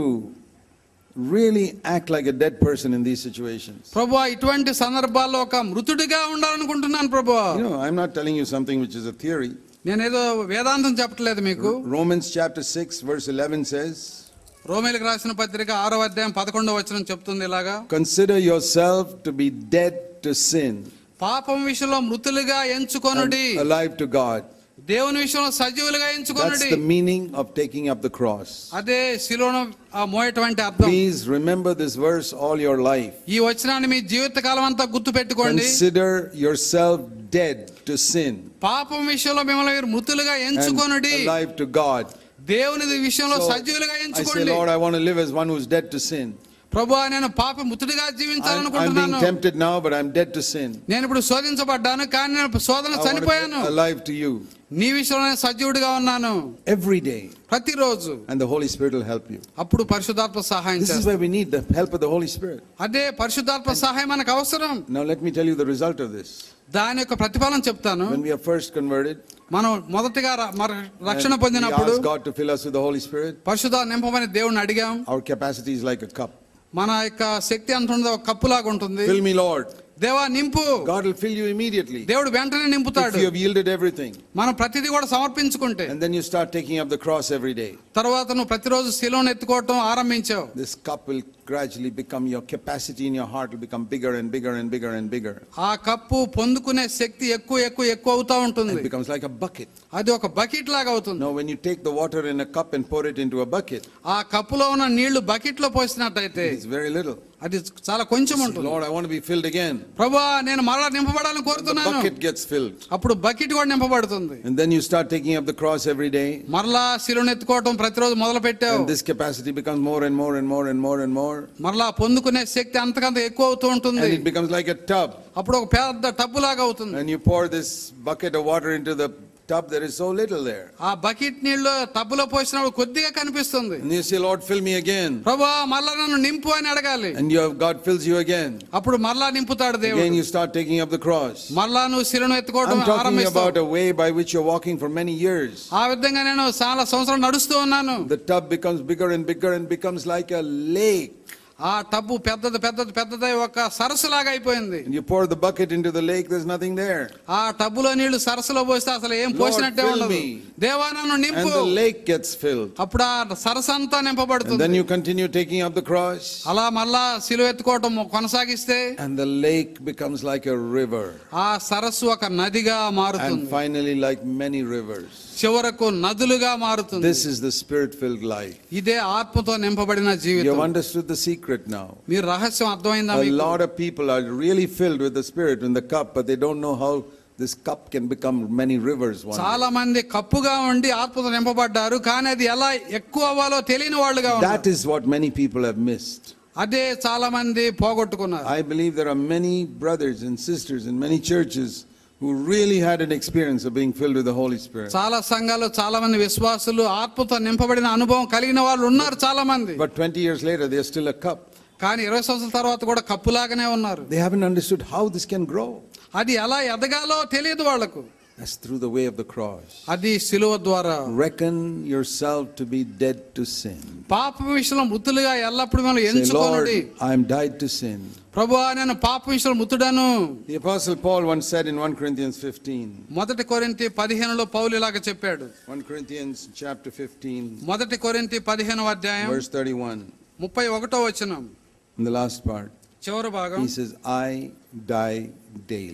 A: really act like a dead person in these situations.
B: ప్రభు ఇటువంటి సందర్భాల్లో ఒక మృతుడిగా ఉండాలనుకుంటున్నాను ప్రభు
A: You know, I'm not telling you something which is a theory.
B: నేనేదో వేదాంతం చెప్పట్లేదు మీకు
A: Romans chapter 6, verse 11 says,
B: రోమిలకు రాసిన పత్రిక ఆరో అధ్యాయం పదకొండవ వచనం చెప్తుంది ఇలాగా
A: Consider yourself to be dead to sin
B: పాపం విషయంలో మృతులుగా
A: and
B: ఎంచుకొనుడి
A: alive to God.
B: దేవుని విషయంలో సజీవులుగా
A: That's
B: ఎంచుకొనుడి
A: the meaning of taking up the cross.
B: అదే శిలోను ఆ మోయటువంటి అర్థం
A: Please remember this verse all your life.
B: ఈ వచనాన్ని మీ జీవిత కాలం అంతా గుర్తు పెట్టుకోండి
A: Consider yourself dead to sin
B: పాపం విషయంలో మిమ్మల్ని మీరు మృతులుగా
A: and
B: ఎంచుకొనుడి
A: alive to God.
B: దేవుని విషయంలో
A: So,
B: సజీవులుగా
A: I say,
B: ఎంచుకోండి
A: Lord, I want to live as one who's dead to sin.
B: ప్రభు నేను పాప మృతుడిగా
A: I'm, I'm being
B: జీవించాలనుకుంటున్నాను
A: tempted now, but I'm dead to sin.
B: నేను ఇప్పుడు శోధించబడ్డాను కానీ నేను శోధన
A: I want to
B: చనిపోయాను
A: be alive to you
B: నీ విషయంలో నేను సజీవుడిగా ఉన్నాను
A: every day,
B: ప్రతిరోజు
A: and the Holy Spirit will help you.
B: అప్పుడు పరిశుద్ధాత్మ సహాయం
A: This is
B: చేస్తాడు
A: why we need the help of the Holy Spirit.
B: అదే పరిశుద్ధాత్మ సహాయం మనకు అవసరం
A: Now, let me tell you the result of this.
B: దాని యొక్క ప్రతిఫలం చెప్తాను
A: When we are first converted,
B: మనం మొదటిగా ర- మన రక్షణ
A: and we
B: పొందినప్పుడు
A: ask God to fill us with the Holy Spirit,
B: పరిశుద్ధ నింపమని దేవుణ్ణి అడిగాం
A: our capacity is like a cup.
B: మన యొక్క శక్తి ఎంత ఉండదో ఒక కప్పులాగా ఉంటుంది
A: Fill me, Lord.
B: దేవా నింపు
A: God will fill you immediately.
B: దేవుడు వెంటనే
A: If
B: నింపుతాడు
A: you have yielded everything,
B: మనం ప్రతిదీ కూడా సమర్పించుకుంటే
A: and then you start taking up the cross every day,
B: తర్వాత నువ్వు ప్రతిరోజు శిలోను ఎత్తుకోవటం ఆరంభించావు
A: this cup will gradually become your capacity in your heart will become bigger and bigger and bigger and bigger.
B: ఆ కప్పు పొందుకునే శక్తి ఎక్కువ ఎక్కువ ఎక్కువ అవుతా ఉంటుంది
A: It becomes like a bucket.
B: అది ఒక బకెట్ లాగా అవుతుంది
A: Now, when you take the water in a cup and pour it into a bucket,
B: ఆ కప్పులో ఉన్న నీళ్లు బకెట్ లో పోసినట్టయితే
A: it's very little.
B: అది చాలా కొంచెం ఉంటుంది
A: Lord, I want to be filled again.
B: ప్రభా నేను మరలా నింపబడాలని
A: The
B: కోరుతున్నాను
A: bucket gets filled.
B: అప్పుడు బకెట్ కూడా నింపబడుతుంది
A: And then you start taking up the cross every day.
B: మరలా శిలువను ఎత్తుకోవటం ప్రతిరోజు మొదలు పెట్టావు
A: And this capacity becomes more and more and more and more and more.
B: మరలా పొందుకునే శక్తి అంతకంత ఎక్కువ అవుతూ ఉంటుంది
A: And it becomes like a tub.
B: అప్పుడు ఒక పెద్ద టబ్బు లాగా అవుతుంది
A: And you pour this bucket of water into the tub, there is so little there.
B: ఆ బకెట్ నీళ్లు టబ్బులో పోసినప్పుడు కొద్దిగా కనిపిస్తుంది
A: And you say, Lord, fill me again.
B: ప్రభా మరలా నన్ను నింపు అని అడగాలి
A: And you have, God fills you again.
B: అప్పుడు మరలా నింపుతాడు
A: Again,
B: దేవుడు
A: you start taking up the cross.
B: మరలా నువ్వు శిలను ఎత్తుకోవడం
A: I'm talking
B: ఆరంభిస్తావు
A: about a way by which you're walking for many years.
B: ఆ విధంగా నేను చాలా సంవత్సరాలు నడుస్తూ ఉన్నాను
A: The tub becomes bigger and bigger and becomes like a lake.
B: ఆ టబ్బు పెద్దది పెద్దది పెద్దదై ఒక సరస్సు లాగా అయిపోయింది
A: And you pour the bucket into the lake, there's nothing there.
B: ఆ టబ్బులో నీళ్లు సరస్సులో పోస్తే అసలు ఏం
A: Lord,
B: పోసినట్టే
A: fill
B: ఉండదు
A: me.
B: దేవా నన్ను
A: And
B: నింపు
A: the lake gets filled.
B: అప్పుడు ఆ సరస్సు అంతా
A: And
B: నింపబడుతుంది
A: then you continue taking up the cross.
B: అలా మళ్ళా సిలువ ఎత్తుకోవటం కొనసాగిస్తే
A: And the lake becomes like a river.
B: ఆ సరస్సు ఒక నదిగా
A: And
B: మారుతుంది
A: finally, like many rivers.
B: చివరకు నదులుగా మారుతుంది
A: This is the spirit filled life.
B: ఇదే ఆత్మతో నింపబడిన
A: You
B: జీవితం
A: have understood the secret now.
B: మీరు రహస్యం అర్థమైందా
A: A
B: మీకు?
A: lot of people are really filled with the spirit in the cup, but they don't know how this cup can become many rivers one day.
B: చాలా మంది కప్పుగా ఉండి ఆత్మతో నింపబడ్డారు కానీ అది ఎలా ఎక్కువ అవ్వాలో తెలియని వాళ్ళుగా
A: That
B: ఉన్నారు
A: is what many people have missed.
B: అదే చాలా మంది పోగొట్టుకున్నారు
A: I believe there are many brothers and sisters in many churches who really had an experience of being filled with the Holy Spirit.
B: చాలా సంఘాలు చాలా మంది విశ్వాసులు ఆత్మతో నింపబడిన అనుభవం కలిగిన వాళ్ళు ఉన్నారు చాలా మంది
A: But 20 years later, they are still a cup.
B: కానీ ఇరవై సంవత్సరాల తర్వాత కూడా కప్పులాగానే ఉన్నారు
A: They haven't understood how this can grow.
B: అది ఎలా ఎదగాలో తెలియదు వాళ్లకు
A: That's through the way of the cross.
B: అది సిలువ ద్వారా
A: Reckon yourself to be dead to sin.
B: పాప విషయంలో మృతులుగా ఎల్లప్పుడు మనం
A: Say, Lord,
B: ఎంచుకోనుడి
A: I am died to sin.
B: ప్రభు నేను పాప విషయంలో మృతుడను
A: The Apostle Paul once said in 1 Corinthians 15,
B: మొదటి కొరింతి పదిహేనులో పౌలు ఇలాగ చెప్పాడు
A: 1 Corinthians chapter 15,
B: మొదటి కొరింతి పదిహేనవ అధ్యాయం
A: verse 31,
B: ముప్పై ఒకటో వచనం
A: in the last part,
B: చివరి భాగం
A: he says, I die daily.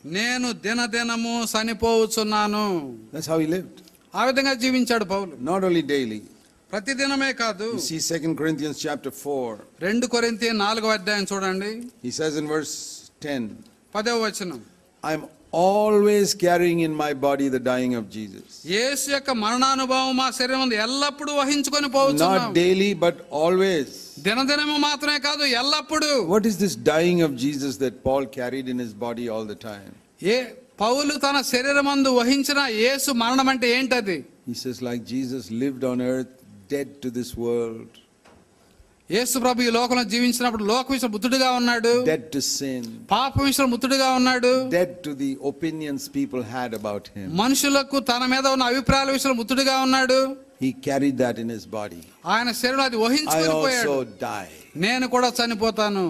B: నేను దినదినము చనిపోవచ్చున్నాను
A: That's how he lived.
B: ఆ విధంగా జీవించాడు పౌలు
A: Not only daily.
B: ప్రతిదినమే కాదు
A: You see 2 Corinthians chapter 4.
B: రెండు కొరింతి నాలుగో అధ్యాయం చూడండి
A: He says in verse 10,
B: పదవ వచనం
A: I'm always carrying in my body the dying of Jesus.
B: యేసు యొక్క మరణానుభవం మా శరీరం ముందు ఎల్లప్పుడూ వహించుకొని పోవచ్చున్నాం
A: Not daily, but always.
B: దినదినము మాత్రమే కాదు ఎల్లప్పుడూ
A: What is this dying of Jesus that Paul carried in his body all the time?
B: ఏ పౌలు తన శరీరమందు వహించిన యేసు మరణం అంటే ఏంటది
A: He says, like Jesus lived on earth, dead to this world,
B: యేసు ప్రభు ఈ లోకంలో జీవించినప్పుడు లోక విషయం బుద్ధుడిగా ఉన్నాడు
A: dead to sin,
B: పాప విషయం బుద్ధుడిగా ఉన్నాడు
A: dead to the opinions people had about him.
B: మనుషులకు తన మీద ఉన్న అభిప్రాయాల విషయంలో బుద్ధుడిగా ఉన్నాడు
A: He carried that in his body.
B: ఆయన శరీరం అది
A: I
B: వహించుకొని పోయాడు
A: also die.
B: నేను కూడా చనిపోతాను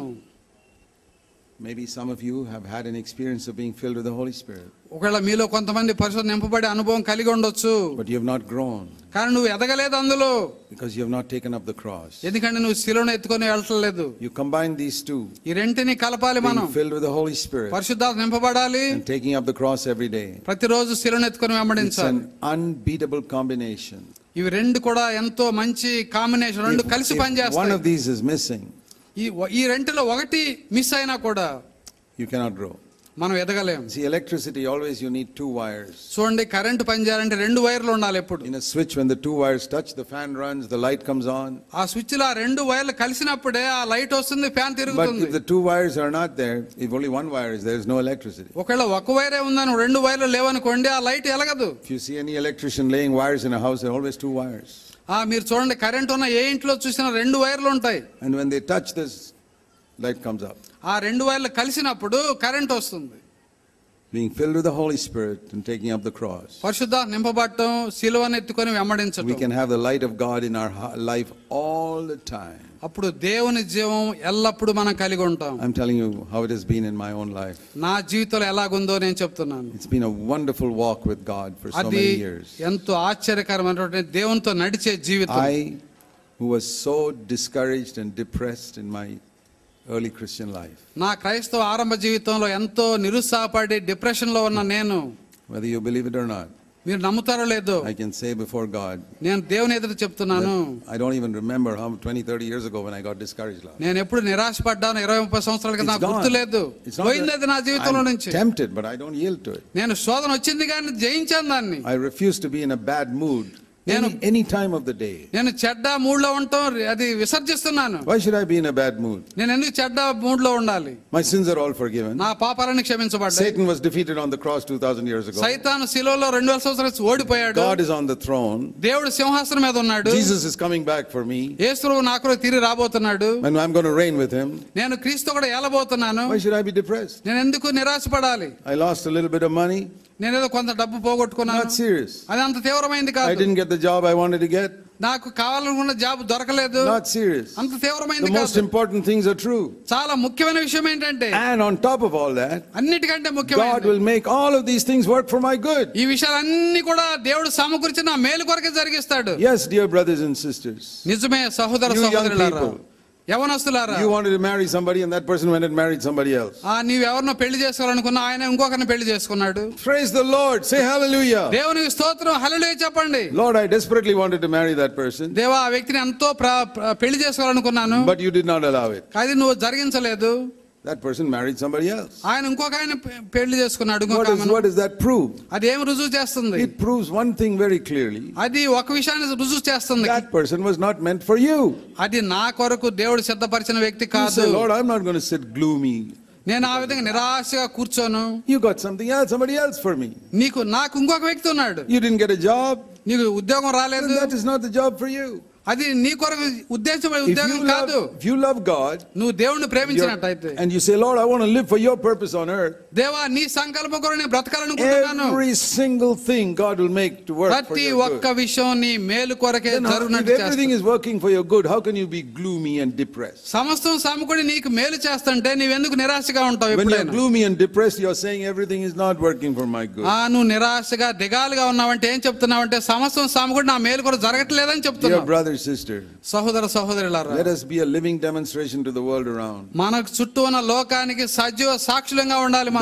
A: Maybe some of you have had an experience of being filled with the Holy Spirit,
B: ఒకవేళ మీలో కొంతమంది పరిశుద్ధ నింపబడే అనుభవం కలిగి ఉండొచ్చు
A: but you have not grown
B: కానీ నువ్వు ఎదగలేదు అందులో
A: because you have not taken up the cross.
B: ఎందుకంటే నువ్వు శిలను ఎత్తుకొని వెళ్ళట్లేదు
A: You combine these two,
B: ఈ రెంటిని కలపాలి మనం
A: being filled with the Holy Spirit
B: పరిశుద్ధాత్మ నింపబడాలి
A: and taking up the cross every day.
B: ప్రతిరోజు శిలను ఎత్తుకొని
A: It's
B: వెంబడించాలి
A: an unbeatable combination.
B: ఇవి రెండు కూడా ఎంతో మంచి కాంబినేషన్ రెండు కలిసి
A: If one
B: పనిచేస్తాయి
A: of these is missing,
B: ఈ ఈ రెంటిలో ఒకటి మిస్ అయినా కూడా
A: you cannot grow.
B: మనం ఎదగలేం
A: See, electricity, always you need two wires.
B: చూడండి కరెంటు పనిచేయాలంటే రెండు వైర్లు ఉండాలి ఎప్పుడు
A: In a switch, when the two wires touch, the fan runs, the light comes on.
B: ఆ స్విచ్ లో ఆ రెండు వైర్లు కలిసినప్పుడే ఆ లైట్ వస్తుంది ఫ్యాన్
A: But
B: తిరుగుతుంది
A: if the two wires are not there, if only one wire is there, is no electricity.
B: ఒకవేళ ఒక వైరే ఉందని రెండు వైర్లు లేవనుకోండి ఆ లైట్ ఎలగదు
A: If you see any electrician laying wires in a house, there are always two wires.
B: ఆ మీరు చూడండి కరెంట్ ఉన్న ఏ ఇంట్లో చూసినా రెండు వైర్లు ఉంటాయి
A: And when they touch this, light comes up.
B: ఆ రెండు వైర్లు కలిసినప్పుడు కరెంట్ వస్తుంది
A: Being filled with the Holy Spirit and taking up the cross.
B: పరిశుద్ధ నింపబట్టం సిలువను ఎత్తుకొని
A: We
B: వెంబడించటం
A: can have the light of God in our ha- life all the time.
B: అప్పుడు దేవుని జీవం ఎల్లప్పుడూ మనం కలిగి ఉంటాం
A: I'm telling you how it has been in my own life.
B: నా జీవితంలో ఎలాగుందో నేను చెప్తున్నాను
A: It's been a wonderful walk with God for so
B: అది
A: many years.
B: ఎంతో ఆశ్చర్యకరమైనటువంటి దేవునితో నడిచే జీవితం
A: I, who was so discouraged and depressed in my early Christian life,
B: నా క్రైస్తవ ఆరంభ జీవితంలో ఎంతో నిరుత్సాహపడి డిప్రెషన్ లో ఉన్న నేను
A: whether you believe it or not,
B: మీరు నమ్ముతారో లేదో
A: I can say before God,
B: నేను దేవుని ఎదురు చెప్తున్నాను
A: I don't even remember how 20, 30 years ago when I got discouraged last.
B: నేను ఎప్పుడు నిరాశపడ్డాను ఇరవై ముప్పై సంవత్సరాల క్రితం నాకు
A: It's gone.
B: గుర్తు లేదు
A: It's not
B: పోయింది
A: that
B: అది నా జీవితంలో
A: I'm
B: నుంచి
A: tempted, but I don't yield to it.
B: నేను శోధన వచ్చింది కానీ జయించాను దాన్ని
A: I refuse to be in a bad mood
B: నేను-
A: any, any time of the day.
B: నేను చెడ్డ మూడ్ లో ఉండటం అది విసర్జిస్తున్నాను
A: Why should I be in a bad mood?
B: నేను ఎందుకు చెడ్డ మూడ్ లో ఉండాలి
A: My sins are all forgiven.
B: నా పాపాలను క్షమించబడ్డాయి
A: Satan was defeated on the cross 2,000 years ago.
B: సైతాను శిలోలో రెండు వేల సంవత్సరాలు ఓడిపోయాడు
A: God is on the throne.
B: దేవుడు సింహాసనం మీద ఉన్నాడు
A: Jesus is coming back for me.
B: యేసు నా కొరకు తిరిగి రాబోతున్నాడు
A: And I'm going to reign with him.
B: నేను క్రీస్తు కూడా ఏలబోతున్నాను
A: Why should I be depressed?
B: నేను ఎందుకు నిరాశపడాలి
A: I lost a little bit of money.
B: నేనేదో కొంత డబ్బు పోగొట్టుకున్నాను
A: Not serious.
B: అది అంత తీవ్రమైంది
A: I
B: కాదు
A: didn't get the job I wanted to get.
B: నాకు కావాలనుకున్న జాబ్ దొరకలేదు
A: Not serious.
B: అంత తీవ్రమైంది
A: The most
B: కాదు
A: important things are true.
B: చాలా ముఖ్యమైన విషయం ఏంటంటే
A: And on top of all that,
B: అన్నిటికంటే
A: God
B: ముఖ్యమైనది
A: will make all of these things work for my good.
B: ఈ విషయాలన్నీ కూడా దేవుడు సమకూర్చి నా మేలు కొరకే జరిగిస్తాడు
A: Yes, dear brothers and sisters.
B: నిజమే సహోదర
A: You young
B: సహోదరులారా
A: people.
B: యవనస్తులారా
A: You wanted to marry somebody and that person went and married somebody else.
B: ఆ నీవెవరినో పెళ్లి చేసుకోవాలనుకున్నా ఆయన ఇంకొకరిని పెళ్లి చేసుకున్నాడు
A: Praise the Lord. Say hallelujah.
B: దేవునికి స్తోత్రం హల్లెలూయా చెప్పండి
A: Lord, I desperately wanted to marry that person,
B: దేవా ఆ వ్యక్తిని ఎంతో ప్ర- ప్ర- పెళ్లి చేసుకోవాలనుకున్నాను
A: but you did not allow it.
B: అది నువ్వు జరిగించలేదు
A: That person married somebody else.
B: ఆయన ఇంకొక ఆయన పె- పెళ్లి చేసుకున్నాడు
A: What,
B: ఇంకొక
A: is,
B: ఆమెను.
A: what does that prove?
B: అది ఏం రుజువు చేస్తుంది
A: It proves one thing very clearly.
B: అది ఒక విషయాన్ని రుజువు చేస్తుంది
A: That person was not meant for you.
B: అది నా కొరకు దేవుడు సిద్ధపరిచిన వ్యక్తి
A: You
B: కాదు
A: say, Lord, I'm not going to sit gloomy.
B: నేను ఆ విధంగా నిరాశగా కూర్చోను
A: You got something else, somebody else for me.
B: నీకు నాకు ఇంకొక వ్యక్తి ఉన్నాడు
A: You didn't get a job,
B: నీకు ఉద్యోగం
A: then
B: రాలేదు
A: that is not the job for you.
B: అది నీ కొరకు ఉద్దేశం
A: If
B: ఉద్యోగం
A: you
B: కాదు
A: love, if you love God,
B: నువ్వు దేవుణ్ణి
A: you're-
B: ప్రేమించినట్టయితే
A: and you say, Lord, I want to live for your purpose on earth,
B: దేవా నీ సంకల్పం కొరకు నేను బ్రతకాలనుకుంటున్నాను
A: every single thing God will make to work for
B: ప్రతి
A: your
B: ఒక్క
A: good.
B: విషయం నీ మేలు కొరకే
A: Then how- if
B: జరుగునట్టు
A: everything
B: చేస్తాడు.
A: is working for your good, how can you be gloomy and depressed?
B: సమస్తం సమకూడి నీకు మేలు చేస్తుంటే నీవెందుకు నిరాశగా ఉంటావు
A: When you're
B: ఎప్పుడైనా
A: gloomy and depressed, you're saying everything is not working for my good.
B: ఆ నువ్వు నిరాశగా దిగాలుగా ఉన్నావంటే ఏం చెప్తున్నావంటే సమస్తం సమకూడి నా మేలు కూడా జరగట్లేదని
A: Dear
B: చెప్తున్నావు
A: brother, sister,
B: సహోదర సహోదరులారా
A: let us be a living demonstration to the world around
B: మనకు చుట్టూ ఉన్న లోకానికి సజీవ సాక్షులంగా ఉండాలి మనం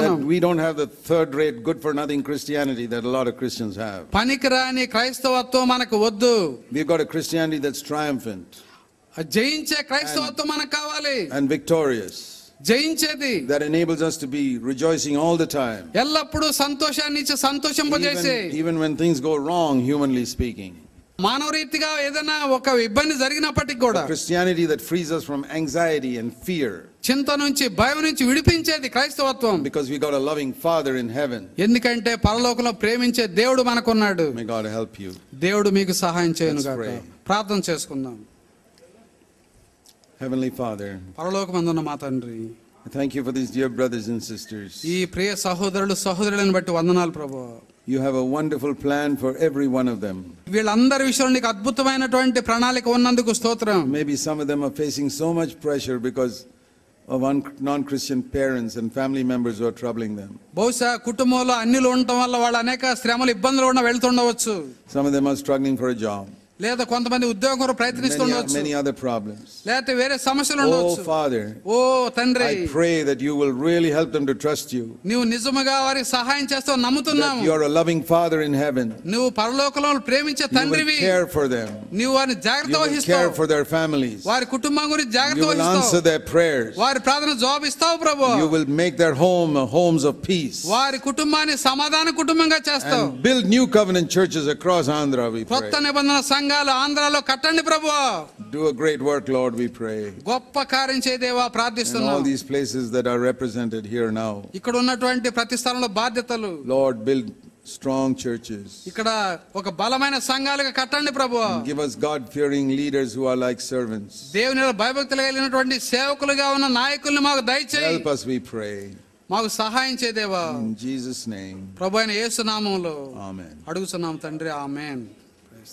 B: మనం
A: that we don't have the third rate, good for nothing Christianity that a lot of Christians have.
B: పనికిరాని క్రైస్తవత్వం మనకు వద్దు
A: We've got a Christianity that's triumphant
B: జయించే క్రైస్తవత్వం మనకు కావాలి
A: and victorious,
B: జయించేది
A: that enables us to be rejoicing all the time,
B: ఎల్లప్పుడూ సంతోషాన్ని ఇచ్చి సంతోషింపజేసే
A: even, even when things go wrong, humanly speaking.
B: మానవ రీతిగా ఏదైనా ఒక ఇబ్బంది జరిగినప్పటికి కూడా
A: A Christianity that frees us from anxiety and fear
B: చింత నుంచి భయం నుంచి విడిపించేది క్రైస్తవత్వం
A: because we got a loving Father in heaven.
B: ఎందుకంటే పరలోకంలో ప్రేమించే దేవుడు మనకున్నాడు
A: May God help you.
B: దేవుడు మీకు సహాయం చేయను
A: Let's
B: గాక
A: pray.
B: ప్రార్థన చేసుకుందాం
A: Heavenly Father,
B: పరలోకమందున్న మా తండ్రి
A: I thank you for these dear brothers and sisters.
B: ఈ ప్రియ సహోదరులు సహోదరులను బట్టి వందనాలు ప్రభు
A: You have a wonderful plan for every one of them.
B: వీళ్ళందరి విషయంలో నీకు అద్భుతమైనటువంటి ప్రణాళిక ఉన్నందుకు స్తోత్రం
A: Maybe some of them are facing so much pressure because of un- non-Christian parents and family members who are troubling them.
B: బహుశా కుటుంబంలో అన్నిలు ఉండటం వల్ల వాళ్ళు అనేక శ్రమలు ఇబ్బందులు ఉన్న వెళ్తుండవచ్చు
A: Some of them are struggling for a job.
B: లేదా కొంతమంది ఉద్యోగం కొరకు
A: Many,
B: ప్రయత్నిస్తుండవచ్చు
A: many other problems.
B: లేకపోతే వేరే సమస్యలు
A: Oh,
B: ఉండవచ్చు
A: Father,
B: ఓ తండ్రి
A: I pray that you will really help them to trust you.
B: నువ్వు నిజముగా వారికి సహాయం చేస్తావు
A: That
B: నమ్ముతున్నాము
A: you are a loving Father in heaven.
B: నువ్వు పరలోకంలో ప్రేమించే
A: You will
B: తండ్రివి
A: care for them.
B: నువ్వు వారిని జాగ్రత్త
A: You will care
B: వహిస్తావు
A: for their families.
B: వారి కుటుంబం గురించి
A: You
B: జాగ్రత్త
A: will answer
B: వహిస్తావు
A: their prayers.
B: వారి ప్రార్థన జవాబు ఇస్తావు ప్రభు
A: You will make their home a homes of peace.
B: వారి కుటుంబాన్ని సమాధాన కుటుంబంగా చేస్తావు
A: And build new covenant churches across Andhra, we pray.
B: కొత్త నిబంధన సంఘాలు ఆంధ్రాలో కట్టండి ప్రభు
A: Do a great work, Lord, we pray.
B: గొప్ప కార్యం చేయదేవా
A: In all
B: ప్రార్థిస్తున్నాం
A: these places that are represented here now.
B: ఇక్కడ ఉన్నటువంటి ప్రతి స్థలంలో బాధ్యతలు
A: Lord, build strong churches.
B: ఇక్కడ ఒక బలమైన సంఘాలుగా కట్టండి ప్రభు
A: Give us God-fearing leaders who are like servants.
B: దేవుని భయభక్తులు కలిగినటువంటి సేవకులుగా ఉన్న నాయకుల్ని మాకు దయచేయి
A: Help us, we pray.
B: మాకు సహాయం చేయదేవా
A: In Jesus' name,
B: ప్రభు అయిన యేసు నామంలో
A: Amen.
B: అడుగుతున్నాం తండ్రి ఆమెన్